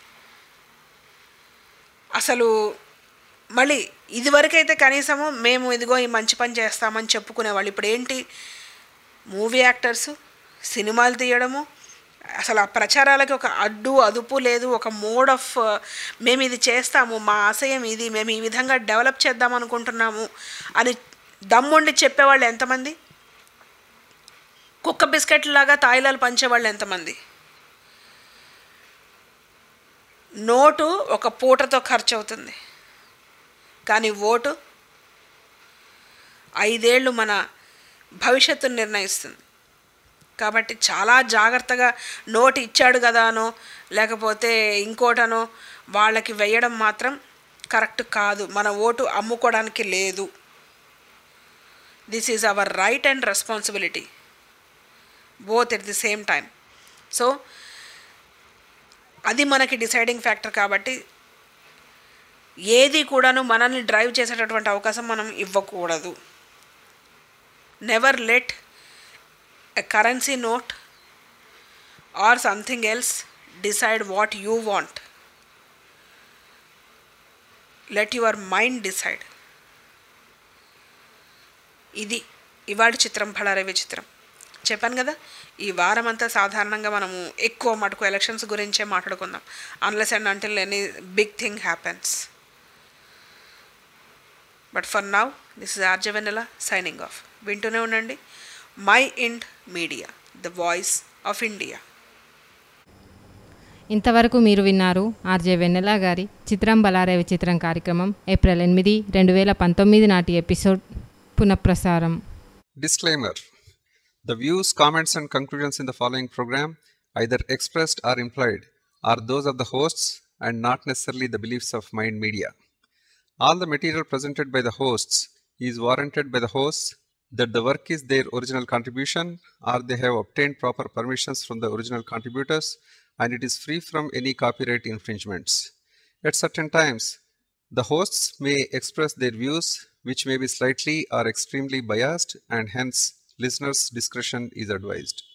అసలు మళ్ళీ ఇదివరకైతే కనీసము మేము ఇదిగో ఈ మంచి పని చేస్తామని చెప్పుకునేవాళ్ళు ఇప్పుడు ఏంటి మూవీ యాక్టర్స్ సినిమాలు తీయడము అసలు ఆ ప్రచారాలకి ఒక అడ్డు అదుపు లేదు ఒక మోడ్ ఆఫ్ మేము ఇది చేస్తాము మా ఆశయం ఇది మేము ఈ విధంగా డెవలప్ చేద్దాం అనుకుంటున్నాము అని దమ్ముండి చెప్పేవాళ్ళు ఎంతమంది కుక్క బిస్కెట్ లాగా తాయిలాలు పంచేవాళ్ళు ఎంతమంది నోటు ఒక పూటతో ఖర్చు అవుతుంది కానీ ఓటు ఐదేళ్ళు మన భవిష్యత్తును నిర్ణయిస్తుంది కాబట్టి చాలా జాగ్రత్తగా నోటు ఇచ్చాడు కదానో లేకపోతే ఇంకోటనో వాళ్ళకి వేయడం మాత్రం కరెక్ట్ కాదు మన ఓటు అమ్ముకోవడానికి లేదు this is our right and responsibility both at the same time so అది మనకి డిసైడింగ్ ఫ్యాక్టర్ కాబట్టి ఏది కూడాను మనల్ని డ్రైవ్ చేసేటటువంటి అవకాశం మనం ఇవ్వకూడదు never let a currency note or something else decide what you want let your mind decide ఇది ఇవాళ చిత్రం ఫళారవి చిత్రం చెప్పాను కదా ఈ వారం అంతా సాధారణంగా మనము ఎక్కువ మటుకు ఎలక్షన్స్ గురించే మాట్లాడుకుందాం unless and until any big thing happens but for now this is RJ Vennela signing off వింటూనే ఉండండి MyInd media the voice of India ఇంతవరకు మీరు విన్నారు ఆర్జే వెన్నెల గారి చిత్రం బలారేవి చిత్రం కార్యక్రమం ఏప్రిల్ ఎనిమిది రెండు వేల పంతొమ్మిది నాటి ఎపిసోడ్ పునఃప్రసారం Disclaimer The views, comments, and conclusions in the following program, either expressed or implied, are those of the hosts and not necessarily the beliefs of Mind Media. All the material presented by the hosts is warranted by the hosts that the work is their original contribution or they have obtained proper permissions from the original contributors and it is free from any copyright infringements. At certain times, the hosts may express their views, which may be slightly or extremely biased, and hence listeners' discretion is advised.